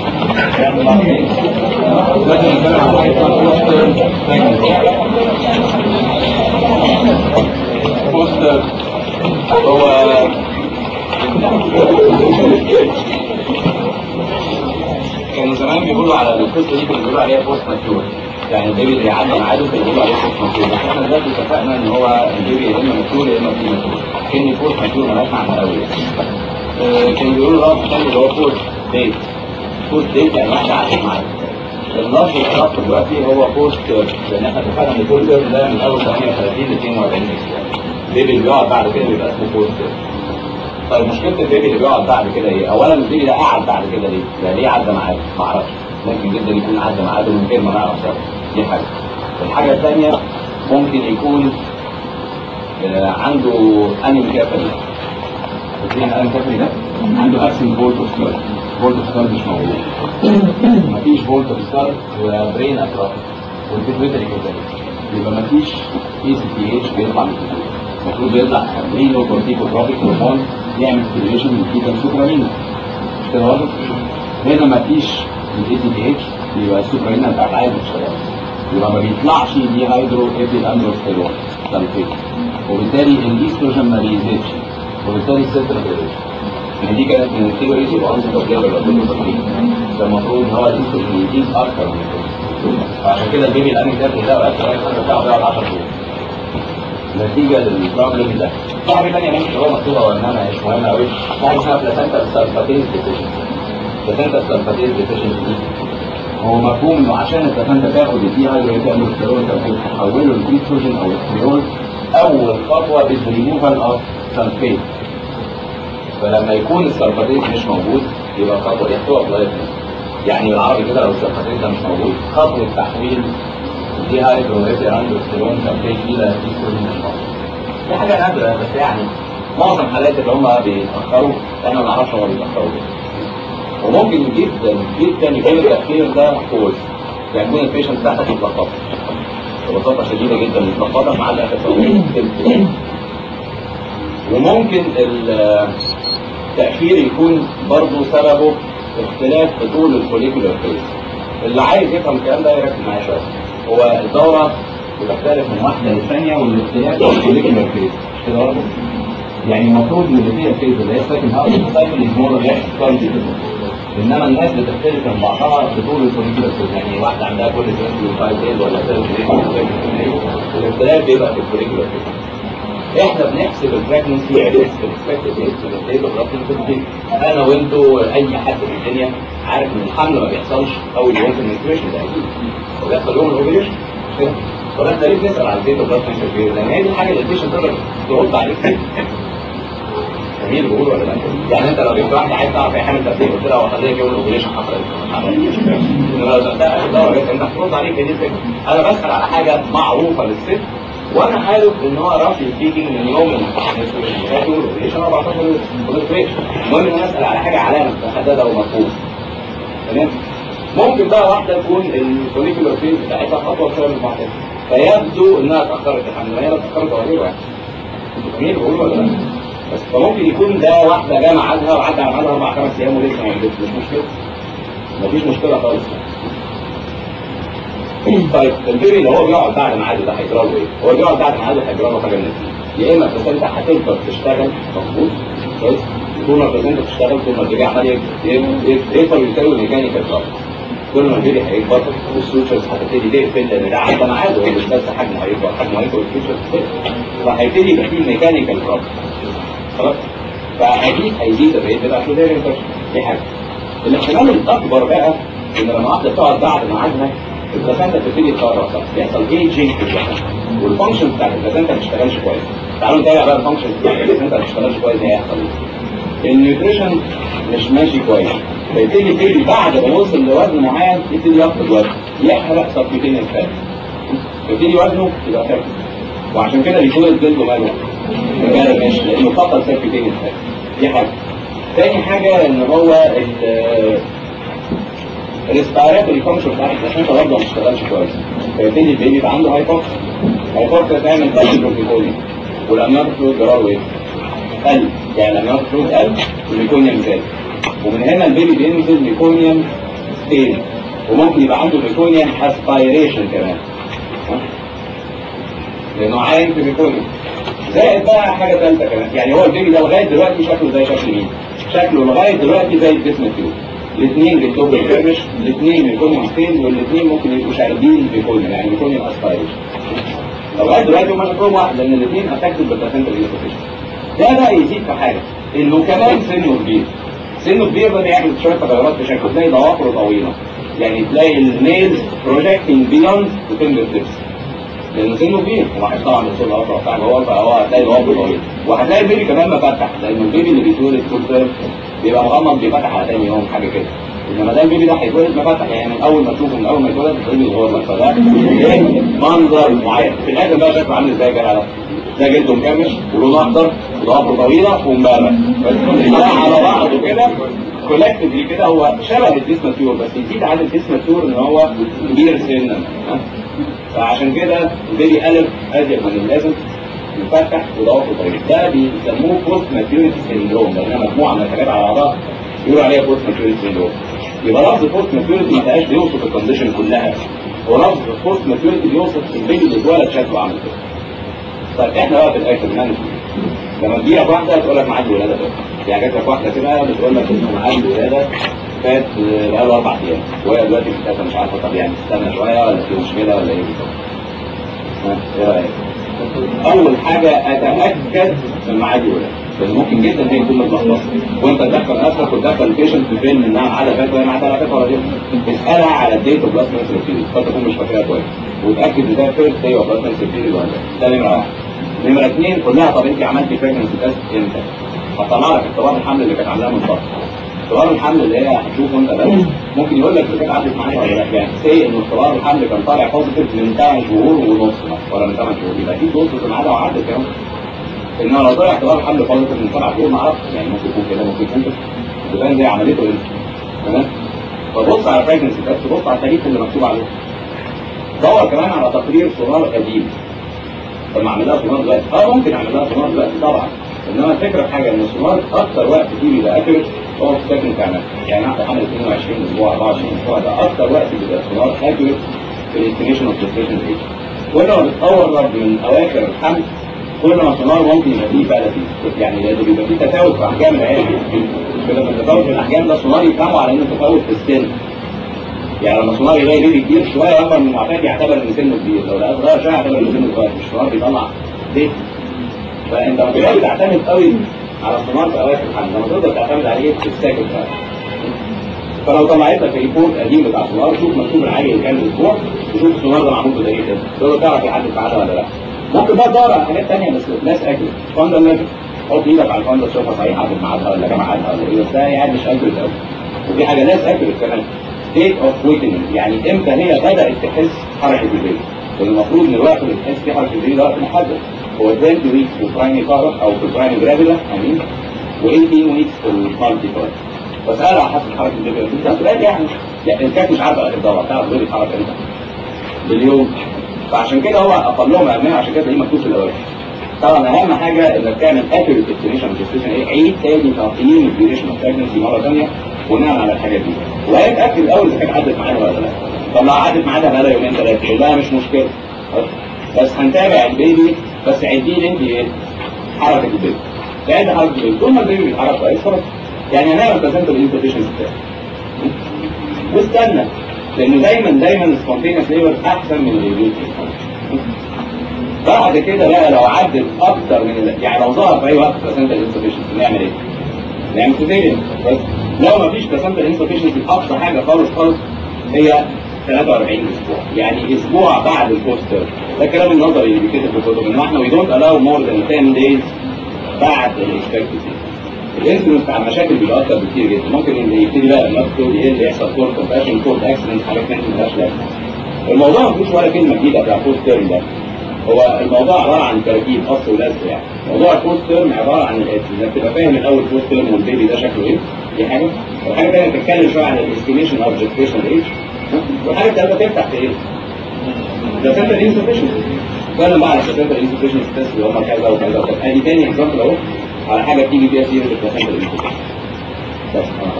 Speaker 1: لازم نتكلم عن حاجه بوستر هو كانوا زمان بيقولوا على القصه دي كانوا بيقولوا عليها بوست ماتيور يعني البيبي اللي يعدي ميعاده كانوا بيقولوا عليه بوست ماتيور بس احنا دلوقتي اتفقنا ان هو البيبي يا اما ماتيور يا اما في ماتيور كلمه بوست ماتيور مالهاش معنى قوي يعني كانوا بيقولوا لفظ تاني اللي هو بوست ديت بوست ديت يعني واحده عدت معاده اللفظ الخاص دلوقتي هو بوست لان احنا اتفقنا ان كل ده من اول 38 ل 42 البيبي اللي بيقعد بعد كده بيبقى اسمه بوست طيب مشكله البيبي اللي بيقعد بعد كده ايه؟ اولا البيبي ده قعد بعد كده ليه؟ ده ليه عدى معاده؟ ما اعرفش ممكن جدا يكون عدى معاده من غير ما نعرف سبب دي حاجه الحاجه الثانيه ممكن يكون آه عنده انيم كافري فاكرين الانيم كافري ده؟ عنده اكسن فولت اوف ستار فولت اوف ستار مش موجود مفيش فولت اوف ستار وبرين اتراك والبيتويتري كذلك يبقى مفيش اي سي تي اتش بيطلع من البيتويتري المفروض يطلع رينو كورتيكوتروبيك هرمون يعمل ستيميوليشن للفيتال سوبرامينا مش كده واضح؟ هنا مفيش الاي سي تي اتش يبقى السوبرامينا بتاعت عايز تشتغل يبقى ما بيطلعش دي هيدرو ايثيل اندروستيرون سلفيت وبالتالي الايستروجين ما بيزيدش وبالتالي الستر يعني دي كانت من الثيوريز يبقى انت طبيعي ولا ده المفروض ان هو الايستروجين يزيد اكتر من كده فعشان كده البيبي الاني ده ده وقت بتاعه بيقعد 10 شهور نتيجة للبروبلم ده. في حاجة تانية ممكن هو مكتوبة وإنما مش مهمة أوي. حاجة اسمها بلاسنتا سلفاتيز ديفيشن. بلاسنتا سلفاتيز ديفيشن دي هو مفهوم إنه عشان البلاسنتا تاخد الدي هايدروجين اندروستيرون تحوله لإيستروجين أو استرول أول خطوة is removal of sulfate. فلما يكون السلفاتيز مش موجود يبقى خطوة يحتوى بلايتنس. يعني بالعربي كده لو السلفاتيز ده مش موجود خطوة تحويل دي هايدروجين اندروستيرون سلفيت الى ايستروجين دي حاجه نادره بس يعني معظم حالات اللي هم بيتاخروا احنا ما نعرفش هم بيتاخروا ليه وممكن جدا جدا يكون التاخير ده كوز يعني يكون البيشنت بتاعتك متلخبطه ببساطه شديده جدا متلخبطه مع الاخر وممكن التاخير يكون برضه سببه اختلاف في طول الفوليكولار فيز اللي عايز يفهم الكلام ده يركز معايا شويه هو الدورة بتختلف من واحدة للثانية والاختلاف في الفوليكولار فيز مش كده برضه؟ يعني المفروض ان اللي فيها فيز اللي هي ساكن هاوس سايكل از مور ريلاكس انما الناس بتختلف من بعضها بطول الفوليكولار فيز يعني واحدة عندها كل 25 دايز ولا 30 الاختلاف بيبقى في الفوليكولار فيز احنا بنحسب البريجنسي ريسك اكسبكتد ريسك انا وانتوا اي حد في الدنيا عارف ان الحمل ما بيحصلش اول يوم في النيوتريشن ده اكيد هو بيحصل يوم الاوبريشن مش كده؟ طب احنا ليه بنسال على الديت اوف بريجنسي لان هي دي الحاجه اللي البيشنت تقدر ترد عليك فيها جميل بقول ولا لا؟ يعني انت لو جبت واحده عايز تعرف هي حامل قد ايه قلت لها وخليها يوم الاوبريشن حصلت ما حصلتش انما لو سالتها اخر دوره جت انت هترد عليك هي دي الفكره انا بسال على حاجه معروفه للست وانا حالف ان هو رافي سبيكينج من يوم الاوبريشن 14 الاوبريشن المهم ان انا اسال على حاجه علامه محدده ومفهومه تمام ممكن بقى واحده تكون الفوليكولار فيز بتاعتها خطوه شويه من المعتاد فيبدو انها اتاخرت الحمل هي اتاخرت ولا يعني جميل بقول ولا لا بس فممكن يكون ده واحده جه ميعادها وعدى على ميعادها اربع خمس ايام ولسه ما ولدتش مش مشكله مفيش مشكله خالص طيب البيبي اللي هو بيقعد بعد ميعاده ده هيجرى له ايه؟ هو بيقعد بعد ميعاده هيجرى له حاجه من الاثنين يا اما البلاسنتا هتفضل تشتغل مظبوط كويس طول ما البلاسنتا بتشتغل طول ما البيبي عمال يكبر يساوي ميكانيكال بلس كل ما البيبي هيكبر والسوتشرز هتبتدي تقفل لان ده عدى ميعاده هو مش بس حجمه هيكبر حجمه هيكبر والسوتشرز تقفل فهيبتدي يبقى فيه ميكانيكال بلس خلاص فاكيد هيزيد الريت بتاع السيزيريان سكشن دي حاجه الاحتمال الاكبر بقى ان لما واحده تقعد بعد ميعادها البلاسنتا تبتدي تخرج يحصل ايجينج في البلاسنتا والفانكشن بتاعت البلاسنتا ما تشتغلش كويس تعالوا نتابع بقى الفانكشن بتاعت البلاسنتا ما تشتغلش كويس ايه هيحصل ايه النيوتريشن مش ماشي كويس فيبتدي يبتدي بعد ما يوصل لوزن معين يبتدي يفقد وزن يحرق سبكتين الفات يبتدي وزنه يبقى فاكس وعشان كده بيكون الجلد ماله مش لانه فقد سبكتين الفات دي حاجه تاني حاجه ان هو ال الريسبيراتوري فانكشن بتاع البلاسنتا برضه ما بتشتغلش كويس فيبتدي البيبي يبقى عنده هايبوكس هايبوكس تعمل تاكيكوفيكولي والامنيوتيك فلويد جراره ايه؟ قل يعني الامنيوتيك فلويد قل والميكونيوم زاد ومن هنا البيبي بينزل ميكونيوم ستيل وممكن يبقى عنده ميكونيوم اسبيريشن كمان لانه عايم في ميكونيوم زائد بقى حاجه ثالثه كمان يعني هو البيبي ده لغايه دلوقتي شكله زي شكل مين؟ شكله لغايه دلوقتي زي الجسم التيوب الاثنين بيتوب الفرش الاثنين بيكونوا ستيل والاثنين ممكن يبقوا شاردين بيكونوا يعني بيكونوا اسبيريشن لغايه دلوقتي هم شكلهم واحد لان الاثنين افكتد بالبلاسنتا ريلوكيشن ده بقى يزيد في حاجه انه كمان سنه كبير سنه كبير ده بيعمل شويه تغيرات في شكله تلاقي ضوافره طويله يعني تلاقي النيلز بروجيكتنج بيوند فينجر تيبس لان سنه كبير وواحد طبعا الصوت الاوسع بتاعه هو فهو هتلاقي ضوافره طويله وهتلاقي البيبي كمان مفتح لان البيبي اللي بيتولد فول سيرف بيبقى مغمض بيفتح على تاني يوم حاجه كده انما ده البيبي ده هيتولد مفتح يعني من اول ما تشوفه من اول ما يتولد البيبي صغير لك فده منظر معين في الاخر بقى شكله عامل ازاي بقى ده جلده مكمش ولونه اخضر وضوافره طويله ومبارك بس على بعضه كده كولكتفلي كده هو شبه الديسماتيور بس يزيد عن الديسماتيور ان هو كبير سنا فعشان كده البيبي الف ازيد من اللازم مفتح وضوافره طويله ده بيسموه بوست ماتيوريتي سيندروم لانها مجموعه من الحاجات على بعضها يقولوا عليها بوست ماتيوريتي سيندروم يبقى لفظ بوست ماتيوريتي ما بقاش بيوصف الكونديشن كلها هو لفظ بوست ماتيوريتي بيوصف البيبي اللي اتولد شكله عامل كده طيب احنا بقى في الاخر نعمل لما تجيلك واحده تقول لك معاد ولاده بس يعني جات لك واحده كده بتقول لك انه معاد ولاده فات بقاله اربع ايام وهي دلوقتي مش مش عارفه طب يعني تستنى شويه ولا في مشكله ولا ايه بالظبط؟ ايه رايك؟ اول حاجه اتاكد من معاد الولاده لان ممكن جدا هي تكون متلخبطه وانت تدخل نفسك وتدخل البيشنت في فيلم انها معاها فات وهي معاها فات ولا اسالها على الديت اوف بلاد سيرفيس قد تكون مش فاكرها كويس وتاكد ان ده فيرست داي اوف بلاد سيرفيس ولا ده نمره واحد نمره اثنين قول لها طب انت عملتي بريجنسي تيست امتى؟ هطلع لك اختبار الحمل اللي كانت عاملاه من فتره اختبار الحمل اللي هي هتشوفه انت بس ممكن يقول لك اذا كانت عدت معايا ولا لا يعني سي ان اختبار الحمل كان طالع بوزيتيف من 8 شهور ونص ولا من 8 شهور يبقى في دوز في الميعاد وعدت كمان انما لو طلع اختبار الحمل بوزيتيف من 7 شهور ما اعرفش يعني ممكن يكون كده ممكن يكون كده تبان زي عمليته ايه تمام فبص على البريجنسي تيست بص على التاريخ اللي مكتوب عليه دور كمان على تقرير سونار قديم طب ما اعمل لها سونار دلوقتي اه ممكن اعمل لها سونار دلوقتي طبعا انما الفكره في حاجه ان السونار اكتر وقت فيه بيبقى اكيوريت هو في السكن كمان يعني احنا حمل 22 اسبوع 24 اسبوع ده اكتر وقت بيبقى السونار اكيوريت في الاستيميشن اوف جستيشن ايج كل ما بتقرب من اواخر الحمل كل ما السونار ممكن يبقى فيه بقى فيه يعني لازم بيبقى فيه تفاوت في احجام العين كده من التفاوت في الاحجام ده السونار يفهموا على انه تفاوت في السن يعني لما السونار يلاقي بيبي كبير شويه اكبر من المعتاد يعتبر ان سنه كبير لو لقاه صغير شويه يعتبر ان سنه صغير مش السونار بيطلع ليه؟ فانت ما تقدرش تعتمد قوي على السونار في اواخر الحمل لما تقدر تعتمد عليه في الساكن بقى فلو طلعت لك ريبورت قديم بتاع السونار شوف مكتوب العالي اللي كان الاسبوع وشوف السونار ده معمول بطريقه ايه تقدر تعرف يعدي معاها ولا لا ممكن بقى تدور على حاجات ثانيه بس ناس اكل فاندر ليفل حط ايدك على الفاندر تشوفها صحيح عدت ميعادها ولا جه ميعادها ولا ايه بس ده يعني مش اكل قوي ودي حاجه ناس اكل كمان ديت اوف ويتنج يعني امتى هي بدات تحس حركه البيبي المفروض ان الوقت اللي تحس فيه حركه البيبي ده وقت محدد هو 20 ويكس في البرايمري كارك او في البرايمري جرافيلا امين و18 ويكس في المالتي كارك واسالها على حسب حركه البيبي ده سؤال يعني يعني الكات مش عارفه اخر دواء تعرف البيبي يتحرك امتى باليوم فعشان كده هو اقلهم اهميه عشان كده تلاقيه مكتوب في الاول طبعا اهم حاجه انك تعمل اكيوريت استيميشن جستيشن ايه عيد تاني تقييم الديوريشن اوف بريجنسي مره ثانيه بناء على الحاجات دي وهيتاكد الاول اذا كانت عدت معانا ولا لا طب لو عدت معانا بقى يومين ثلاثه تقول لها مش مشكله بس هنتابع البيبي بس عدي لي انت ايه حركه البيبي تعد حركه البيبي طول ما البيبي بيتحرك كويس خلاص يعني هنعمل برسنت الانفيتيشن بتاعه واستنى لانه دايما دايما السبونتينيوس ليبر احسن من الريليز بعد كده بقى لو عدت اكتر من ال... يعني لو ظهر في اي وقت برسنت الانفيتيشن نعمل ايه؟ نعمل سيزيريان بس لو ما فيش بلاسنتا انسفشنسي اقصى حاجه خالص خالص هي 43 اسبوع يعني اسبوع بعد البوستر ده الكلام النظري اللي بيتكتب في الكتب ان احنا وي دونت الاو مور ذان 10 دايز بعد الاكسبكتد الانسولين بتاع المشاكل بيبقى اكتر بكتير جدا ممكن ان يبتدي بقى المفروض يقل يحصل كورت كومباشن كورت اكسيدنت حاجات من دي مالهاش لازمه الموضوع ما فيهوش ولا كلمه جديده بتاع بوست تيرم ده هو الموضوع عباره عن تركيب اصل ولزق يعني موضوع البوست تيرم عباره عن الاتي انك تبقى فاهم الاول بوست تيرم والبيبي ده شكله ايه دي حاجه والحاجه الثانيه تتكلم شويه عن الاستيميشن اوف جيستيشن ايج والحاجه الثالثه تفتح في ايه؟ بلاسنتا انسفشنسي اتكلم بقى على بلاسنتا انسفشنسي تيست اللي هم كذا وكذا وكذا ادي تاني اكزامبل اهو على حاجه بتيجي فيها سيره البلاسنتا انسفشنسي بس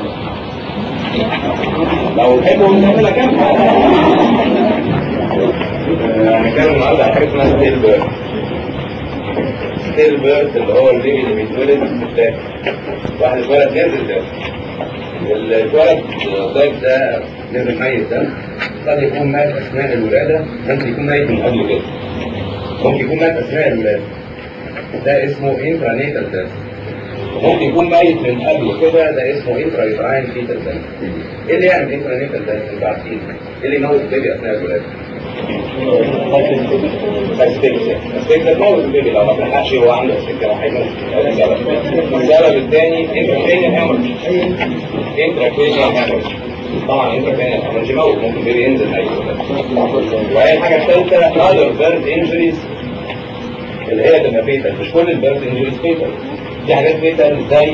Speaker 1: لو تحبوا نعملها كام هنتكلم النهارده على حاجه اسمها ستيل بيرث ستيل بيرث اللي هو البيبي اللي بيتولد في واحد اتولد نازل ده اللي اتولد الضيف ده نازل ميت ده قد يكون مات اثناء الولاده ممكن يكون ميت من قبل كده ممكن يكون مات اثناء الولاده ده اسمه انترانيتال ده ممكن يكون ميت من قبل كده ده اسمه انترا يوتراين فيتال ده ايه اللي يعمل انترانيتال ده انتوا عارفين ايه اللي يموت البيبي اثناء الولاده اسفكسيا اسفكسيا تموت البيبي لو ما تلحقش هو عنده اسفكسيا راح يموت ده السبب السبب الثاني انتراكرينيال هامرج انتراكرينيال هامرج طبعا انتراكرينيال هامرج يموت ممكن البيبي ينزل اي وهي الحاجه الثالثه other birth injuries اللي هي تبقى فيتال مش كل البيرث انجريز فيتال في حاجات فيتال زي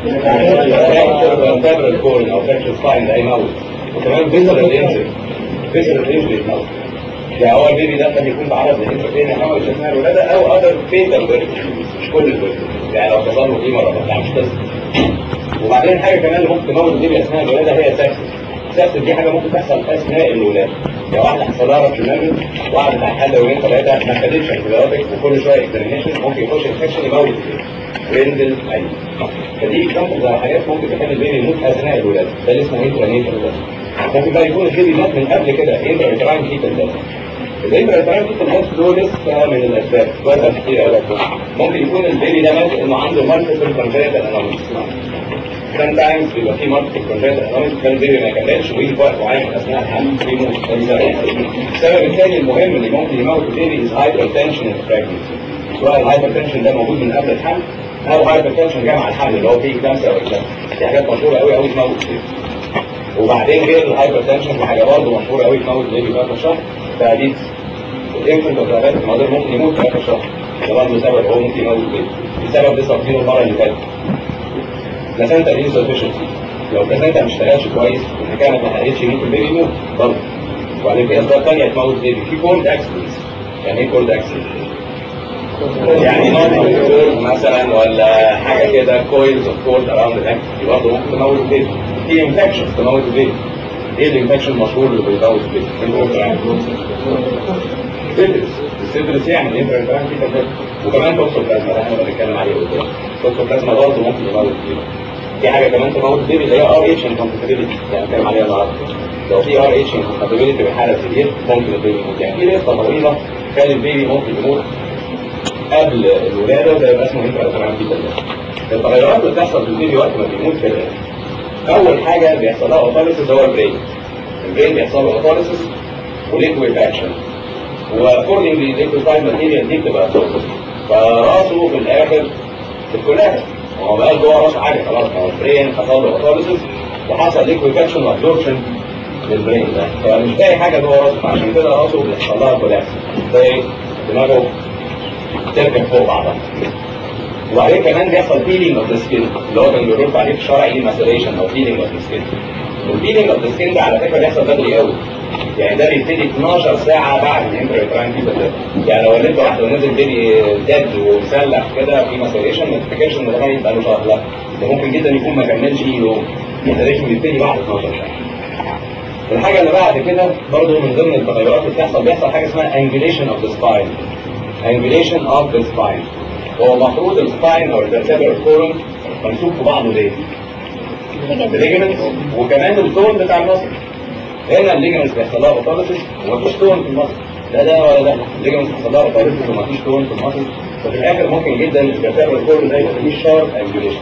Speaker 1: فراكشر فيرتبرال كورن او فراكشر سباين ده يموت وكمان فيزرال انجري فيزرال انجري يموت يعني هو البيبي ده قد يكون تعرض لانترفيرين هامرج اثناء الولاده او اذر فيتال بيرث مش كل البيرث يعني لو حصل له دي مره ما مش قصه وبعدين حاجه كمان اللي ممكن تموت البيبي اثناء الولاده هي سكسس السكسس دي حاجه ممكن تحصل اثناء الولاده لو واحده حصل لها ربش مامل وقعدت على حاله يومين ثلاثه ما خدتش انتبيوتيك وكل شويه اكزامينشن ممكن يخش انفكشن يموت البيبي وينزل ايوه فدي اكزامبلز على حاجات ممكن تخلي البيبي يموت اثناء الولاده ده اللي اسمه انترانيتال ده ممكن بقى يكون البيبي مات من قبل كده انترانيتال فيتال ده الانترانيتال فيتال ده دول لسه من الاسباب وارد كتير قوي ممكن يكون البيبي ده مات انه عنده مالتيبل كونجنتال انوميز كان تايمز بيبقى في مالتيبل كونجنتال انوميز كان البيبي ما يكملش ويجي في وقت معين اثناء الحمل يموت السبب الثاني المهم اللي ممكن يموت البيبي از هايبر تنشن ان سواء الهايبر تنشن ده موجود من قبل الحمل او هايبر تنشن جاي مع الحمل اللي هو فيه كلامسه او اكلامسه دي حاجات مشهوره قوي قوي تموت البيبي وبعدين غير الهايبر تنشن في حاجه برضه مشهوره قوي تموت البيبي في اخر شهر تهديد الانفنت والغابات المدار ممكن يموت في اخر شهر ده برضه سبب هو ممكن يموت البيبي السبب لسه واخدينه المره اللي فاتت بلاسنتا انسفشنسي لو البلاسنتا ما اشتغلش كويس والحكايه ما اتحققتش ممكن البيبي يموت برضه وبعدين في اسباب ثانيه تموت البيبي في كورد اكسيدنتس يعني ايه كورد اكسيدنت؟ يعني نوت مثلا ولا حاجه كده كويلز اوف كورد اراوند الاكل دي برضه ممكن تموت البيبي في انفكشن تموت البيبي ايه الانفكشن المشهور اللي بيموت البيبي؟ السيفلس السيفلس يعني انترنتران في كده وكمان توكسوبلازما ده احنا بنتكلم عليه قدام توكسوبلازما برضه ممكن يموت البيبي في حاجه كمان تموت البيبي اللي هي ار اتش انكمباتيبيلتي يعني بنتكلم عليها النهارده لو في ار اتش انكمباتيبيلتي بحاله سيفير ممكن البيبي يموت يعني في لسته طويله كان البيبي ممكن يموت قبل الولاده ده يبقى اسمه انترنتران في كده التغيرات اللي بتحصل في البيبي وقت ما بيموت كده اول حاجه بيحصل لها اوتوليسيس هو البرين البرين بيحصل له اوتوليسيس وليكويد اكشن واكوردنجلي الليكويفايد ماتيريال دي بتبقى سولفد فراسه في الاخر في الكلها هو بقى جوه راسه حاجه خلاص هو البرين حصل له اوتوليسيس وحصل ليكويد اكشن وابزوربشن للبرين ده فمش باقي حاجه جوه راسه فعشان كده راسه بيحصل لها كولاكس زي دماغه تركب فوق بعضها وبعدين كمان بيحصل فيلينج اوف ذا سكين اللي هو كان بيرد عليه في الشرعي ماسيريشن او فيلينج اوف ذا سكين الفيلينج اوف ذا سكين ده على فكره بيحصل بدري قوي يعني ده بيبتدي 12 ساعه بعد الانترفيران في ده يعني لو ولدت واحده ونزل بيبي ديد ومسلح كده في ماسيريشن ما تفتكرش ان ده يبقى له شهر لا ده ممكن جدا يكون ما كملش يوم الماسيريشن بيبتدي بعد 12 ساعه الحاجه اللي بعد كده برضه من ضمن التغيرات اللي بتحصل بيحصل حاجه اسمها angulation of the spine angulation of the spine هو المفروض السباين او الفرتبرال كولوم ممسوك في بعضه ليه؟ الليجمنت وكمان التون بتاع المصل هنا الليجمنت بيحصل لها اوتوليسيس ومفيش تون في المصل لا ده ولا ده الليجمنت بيحصل لها اوتوليسيس ومفيش تون في المصل ففي الاخر ممكن جدا الفرتبرال كولوم ده يبقى فيه شارب انجوليشن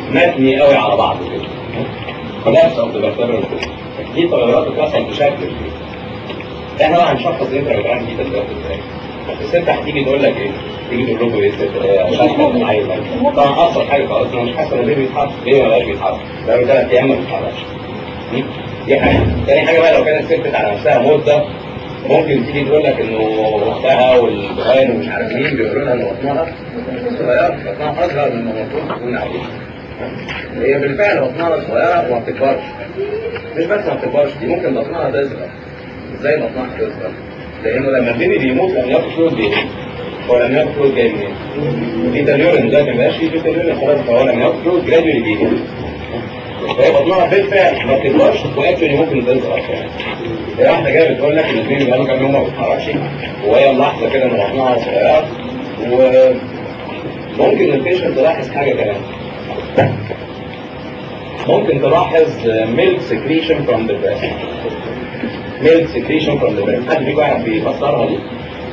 Speaker 2: متني قوي على بعضه كده كولابس اوف ذا فيرتبرال دي تغيرات بتحصل في شكل البيت احنا بقى هنشخص انتراجرام دي تغيرات ازاي الست هتيجي تقول لك ايه؟ تيجي تقول لكم ايه الست عشان احنا عايز طبعا ابسط حاجه خالص انا مش حاسه ان البيبي بيتحرك ليه ما بقاش بيتحرك؟ بقى ثلاث ايام ما بيتحركش دي حاجه تاني حاجه بقى لو كانت سكتت على نفسها مده ممكن تيجي تقول لك انه اختها والبهاين ومش عارف مين بيقولوا لها ان بطنها صغيره بطنها اصغر مما المفروض تكون عليه هي بالفعل بطنها صغيره وما بتكبرش مش بس ما بتكبرش دي ممكن بطنها تصغر ازاي بطنها تصغر؟ لانه لما البيبي بيموت لم ياخد فلوس بيموت هو لم ياخد فلوس جاي منين؟ في تليورين ده ما بقاش فيه تليورين خلاص فهو لم ياخد فلوس جراديولي بيموت فهي بطنها بالفعل ما بتكبرش واكشولي ممكن تصغر كمان هي واحده جايه بتقول لك ان البيبي بقاله كام يوم ما بيتحركش وهي ملاحظه كده ان بطنها صغيره وممكن البيشنت تلاحظ حاجه كمان ممكن تلاحظ ميلك سكريشن فروم ذا بريست ميلك سكريشن فروم ذا بريست حد فيكم يعرف يفسرها دي؟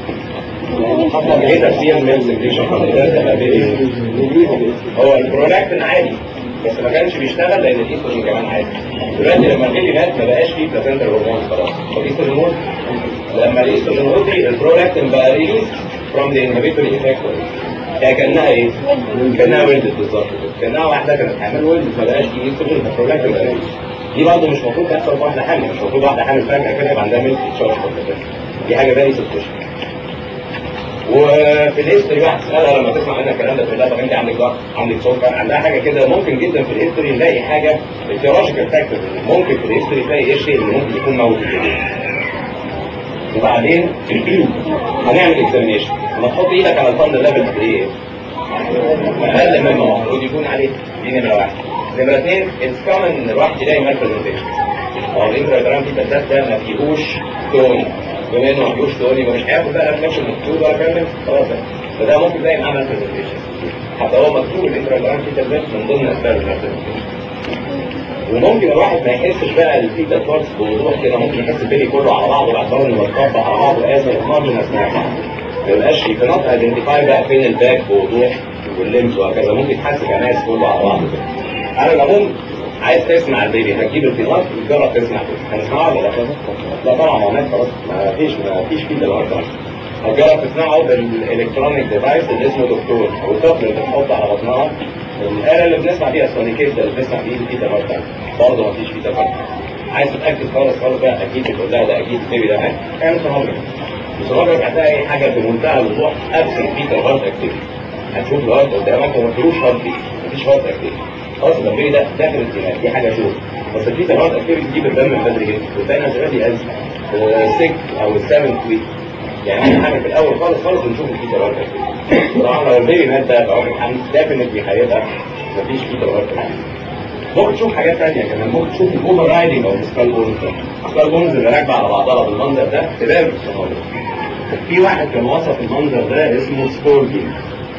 Speaker 2: ايه تفسير ميلك سكريشن فروم ذا بريست هو البرولاكتين عادي بس ما كانش بيشتغل لان الايستروجين كمان عادي دلوقتي لما البيبي مات ما بقاش فيه بلاسنتال هرمون خلاص فالايستروجين موت لما الايستروجين موت البرولاكتين بقى ريليز فروم ذا انهبيتوري افكتور هي كانها ايه؟ كانها ولدت بالظبط كده كانها واحده كانت حامل ولدت ما بقاش فيه ايستروجين فالبرولاكتين بقى ريليز دي برضه مش المفروض تحصل في واحده حامل مش المفروض واحده حامل فجاه كده يبقى عندها ميلك تشارج دي حاجه فيري سسبشن وفي الهيستوري واحد تسالها لما تسمع منها الكلام ده تقول لها طب انت عندك ضغط عندك سكر عندها حاجه كده ممكن جدا في الهيستوري نلاقي حاجه الفيولوجيكال فاكتور ممكن في الهيستوري تلاقي ايه الشيء اللي ممكن يكون موجود وبعدين هنعمل اكزامينشن لما تحط ايدك على الفند ليفل قد ايه؟ اقل مما المفروض يكون عليه دي نمره واحد نمره اثنين اتس كومن ان الواحد يلاقي مال برزنتيشن هو الانتراجرام في التسات ده ما فيهوش تون بما انه ما فيهوش تون يبقى مش هياخد بقى ريفلكشن مكتوب ولا كامل خلاص فده ممكن تلاقي معاه مال برزنتيشن حتى هو مكتوب الانتراجرام في التسات من ضمن اسباب المال وممكن الواحد ما يحسش بقى الفيتا فورس بوضوح كده ممكن يحس البيبي كله على بعضه باعتبار انه متطبق على بعضه اسف مارجن اثناء ما يبقاش في نوت ايدنتيفاي بقى فين الباك بوضوح والليمز وهكذا ممكن يتحس كناس كله على بعضه كده على العموم عايز تسمع البيبي هتجيب الفينات وتجرب تسمع هنسمعه ولا لا؟ لا طبعا ما مات خلاص ما فيش ما فيش فيه دلوقتي هتجرب تسمعه بالالكترونيك ديفايس اللي اسمه دكتور او الطفل اللي بتحط على بطنها الآلة اللي بنسمع فيها السونيكيت اللي بنسمع فيه فيه تفرقة برضه ما فيش فيه تفرقة عايز تتأكد خالص خالص بقى أكيد بتقول لها ده أكيد البيبي ده مات اعمل سونوجرافي السونوجرافي هتلاقي حاجة بمنتهى الوضوح أبسنت فيه تفرقة اكتيفيتي هتشوف الهارت قدامك وما فيهوش هارت بيت مفيش هارت اكتيفيتي خلاص يبقى البيبي ده داخل الدماغ دي حاجة شوف بس في تفرقة اكتيفيتي تجيب الدم من بدري جدا وتلاقي ناس غالي از السك أو السفن ويك يعني احنا حاجة في الأول خالص خالص بنشوف في تفرقة اكتيفيتي طبعا لو البيبي مات ده فهو الحمد ديفنتلي هيبقى مفيش فيه تغيرات ممكن تشوف حاجات تانية كمان ممكن تشوف الاوفر رايدنج او السكال بونز السكال بونز اللي راكبه على بعضها بالمنظر ده تبان في الصحابه في واحد كان وصف المنظر ده اسمه سبورتنج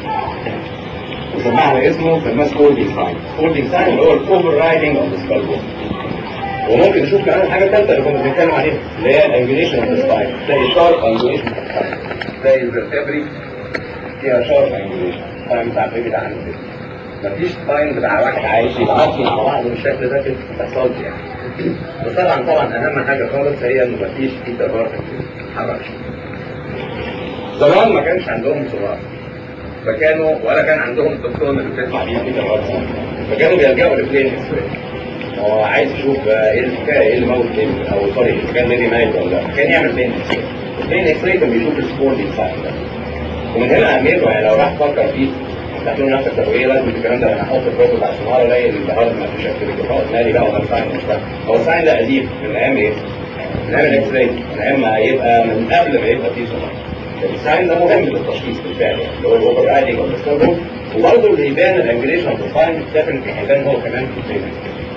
Speaker 2: وسمعنا اسمه سماه سبورتنج ساين سبورتنج ساين اللي هو الاوفر رايدنج او السكال بونز وممكن نشوف كمان الحاجه الثالثه اللي كنا بنتكلم عليها اللي هي الانجليشن اوف سباين تلاقي شارب انجليشن تلاقي الفرتبري فيها شارب انجليشن ساين بتاع البيبي ده عنده كده مفيش ساين بتاع واحد عايش يتعاطي مع بعض بالشكل ده كده ما بتحصلش يعني بس طبعا طبعا اهم حاجه خالص هي انه مفيش في تجارب حركش زمان ما كانش عندهم صغار فكانوا ولا كان عندهم الدكتور اللي بتسمع بيه في تجارب فكانوا بيلجأوا لبلين اكس هو عايز يشوف ايه الحكايه ايه اللي موت بيبي او سوري اذا كان بيبي ميت ولا لا كان يعمل بلين اكس راي بلين اكس راي كان بيشوف السبور دي ساين ده ومن هنا اهميته يعني لو راح تفكر فيه تحتاج نفسك طب ايه لازم الكلام ده انا احط البروتوكول على السماره الاقي الهارد ما فيش اكتيفيتي خالص مالي بقى ولا ساين مش فاهم هو الساين ده قديم من ايام ايه؟ من ايام الاكس راي من ايام ما يبقى من قبل ما يبقى فيه سونار الساين ده مهم للتشخيص بالفعل يعني اللي هو الاوفر رايدنج والديسكفر وبرضه اللي يبان الانجليشن اوف الساين ديفنتلي هيبان هو كمان في التريتمنت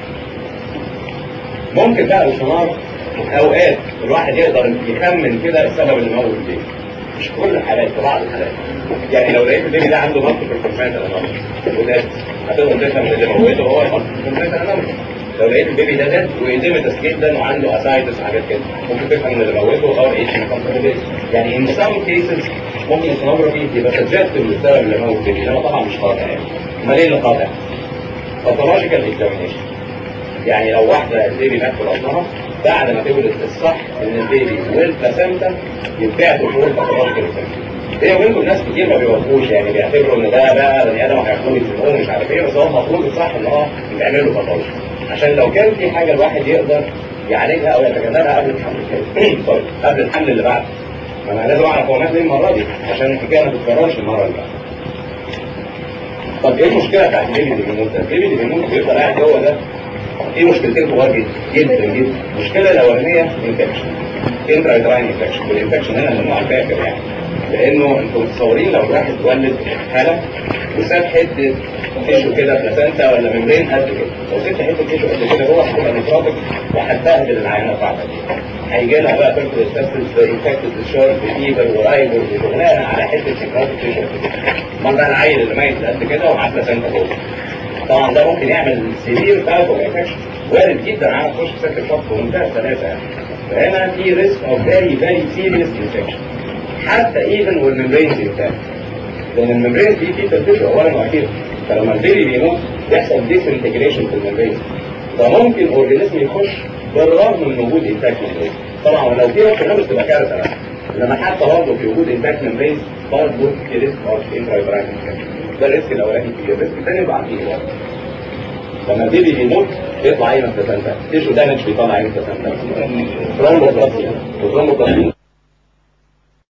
Speaker 2: ممكن بقى السونار اوقات الواحد يقدر يخمن كده السبب اللي موت البيبي مش كل الحالات في بعض الحالات يعني لو لقيت البيبي ده عنده مصر في الكونفرنت وده هتقدر تفهم اللي موته هو المصر في الكونفرنت لو لقيت البيبي ده زاد وإديمتس جدا وعنده اسايتس وحاجات كده ممكن تفهم ان اللي موته ار اتش يعني ان سام كيسز ممكن السونوجرافي يبقى سجست للسبب اللي موت البيبي ده طبعا مش قاطع يعني امال ايه اللي قاطع؟ باثولوجيكال اكزامينيشن يعني لو واحده البيبي مات في بطنها بعد ما تولد الصح ان البيبي والبلاسنتا يتبعتوا فوق الباثولوجيكال اكزامينيشن هي وبينكم ناس كتير ما بيوافقوش يعني بيعتبروا ان ده بقى بني ادم هياخدوه يسموه مش عارف ايه بس هو المفروض الصح ان هو يتعمل له باثولوجي عشان لو كان في حاجه الواحد يقدر يعالجها او يتجنبها قبل الحمل سوري قبل الحمل اللي بعده ما انا لازم اعرف هو مات ليه المره دي عشان الحكايه ما تتكررش المره اللي بعدها طب ايه المشكله بتاعت البيبي اللي بيموت ده؟ البيبي اللي بيموت بيفضل قاعد جوه ده في مشكلتين كبار جدا جدا جدا المشكله الاولانيه انفكشن انترايتراين انفكشن والانفكشن هنا من النوع الفاخر يعني لانه انتم متصورين لو الواحد ولد حاله وساب حته تيشو كده بلاسنتا ولا ممبرين قد كده لو سبت حته تيشو قد كده جوه هتبقى نيكروتك وهتبهدل العينه بتاعتك هيجي لها بقى بيركل ستاسيس انفكتد شورت فيبر ورايبر وشغلانه على حته نيكروتك تيشو قد كده امال بقى العيل اللي ميت قد كده ومعاه بلاسنتا جوه طبعا ده ممكن يعمل سيفير تايب اوف انفكشن وارد جدا معاه تخش في سكه شوك بمنتهى السلاسه يعني فهنا في ريسك اوف فيري فيري سيريس انفكشن حتى ايفن والممبرينز انتاج لان الممبرينز دي في تفتيش اولا واخيرا فلما البيبي بيموت يحصل ديس انتجريشن في الممبرينز فممكن اورجانيزم يخش بالرغم من وجود انتاج ممبرينز طبعا ولو في رش نفس تبقى كارثه بقى لما حتى برضه في وجود انتاج ممبرينز برضه في ريسك اوف انترايبراين ده الريسك الاولاني كبير الريسك الثاني بعديه برضه لما البيبي بيموت بيطلع عين البلاسنتا تيشو دامج بيطلع عين البلاسنتا ترومبوبلاستين وترومبوبلاستين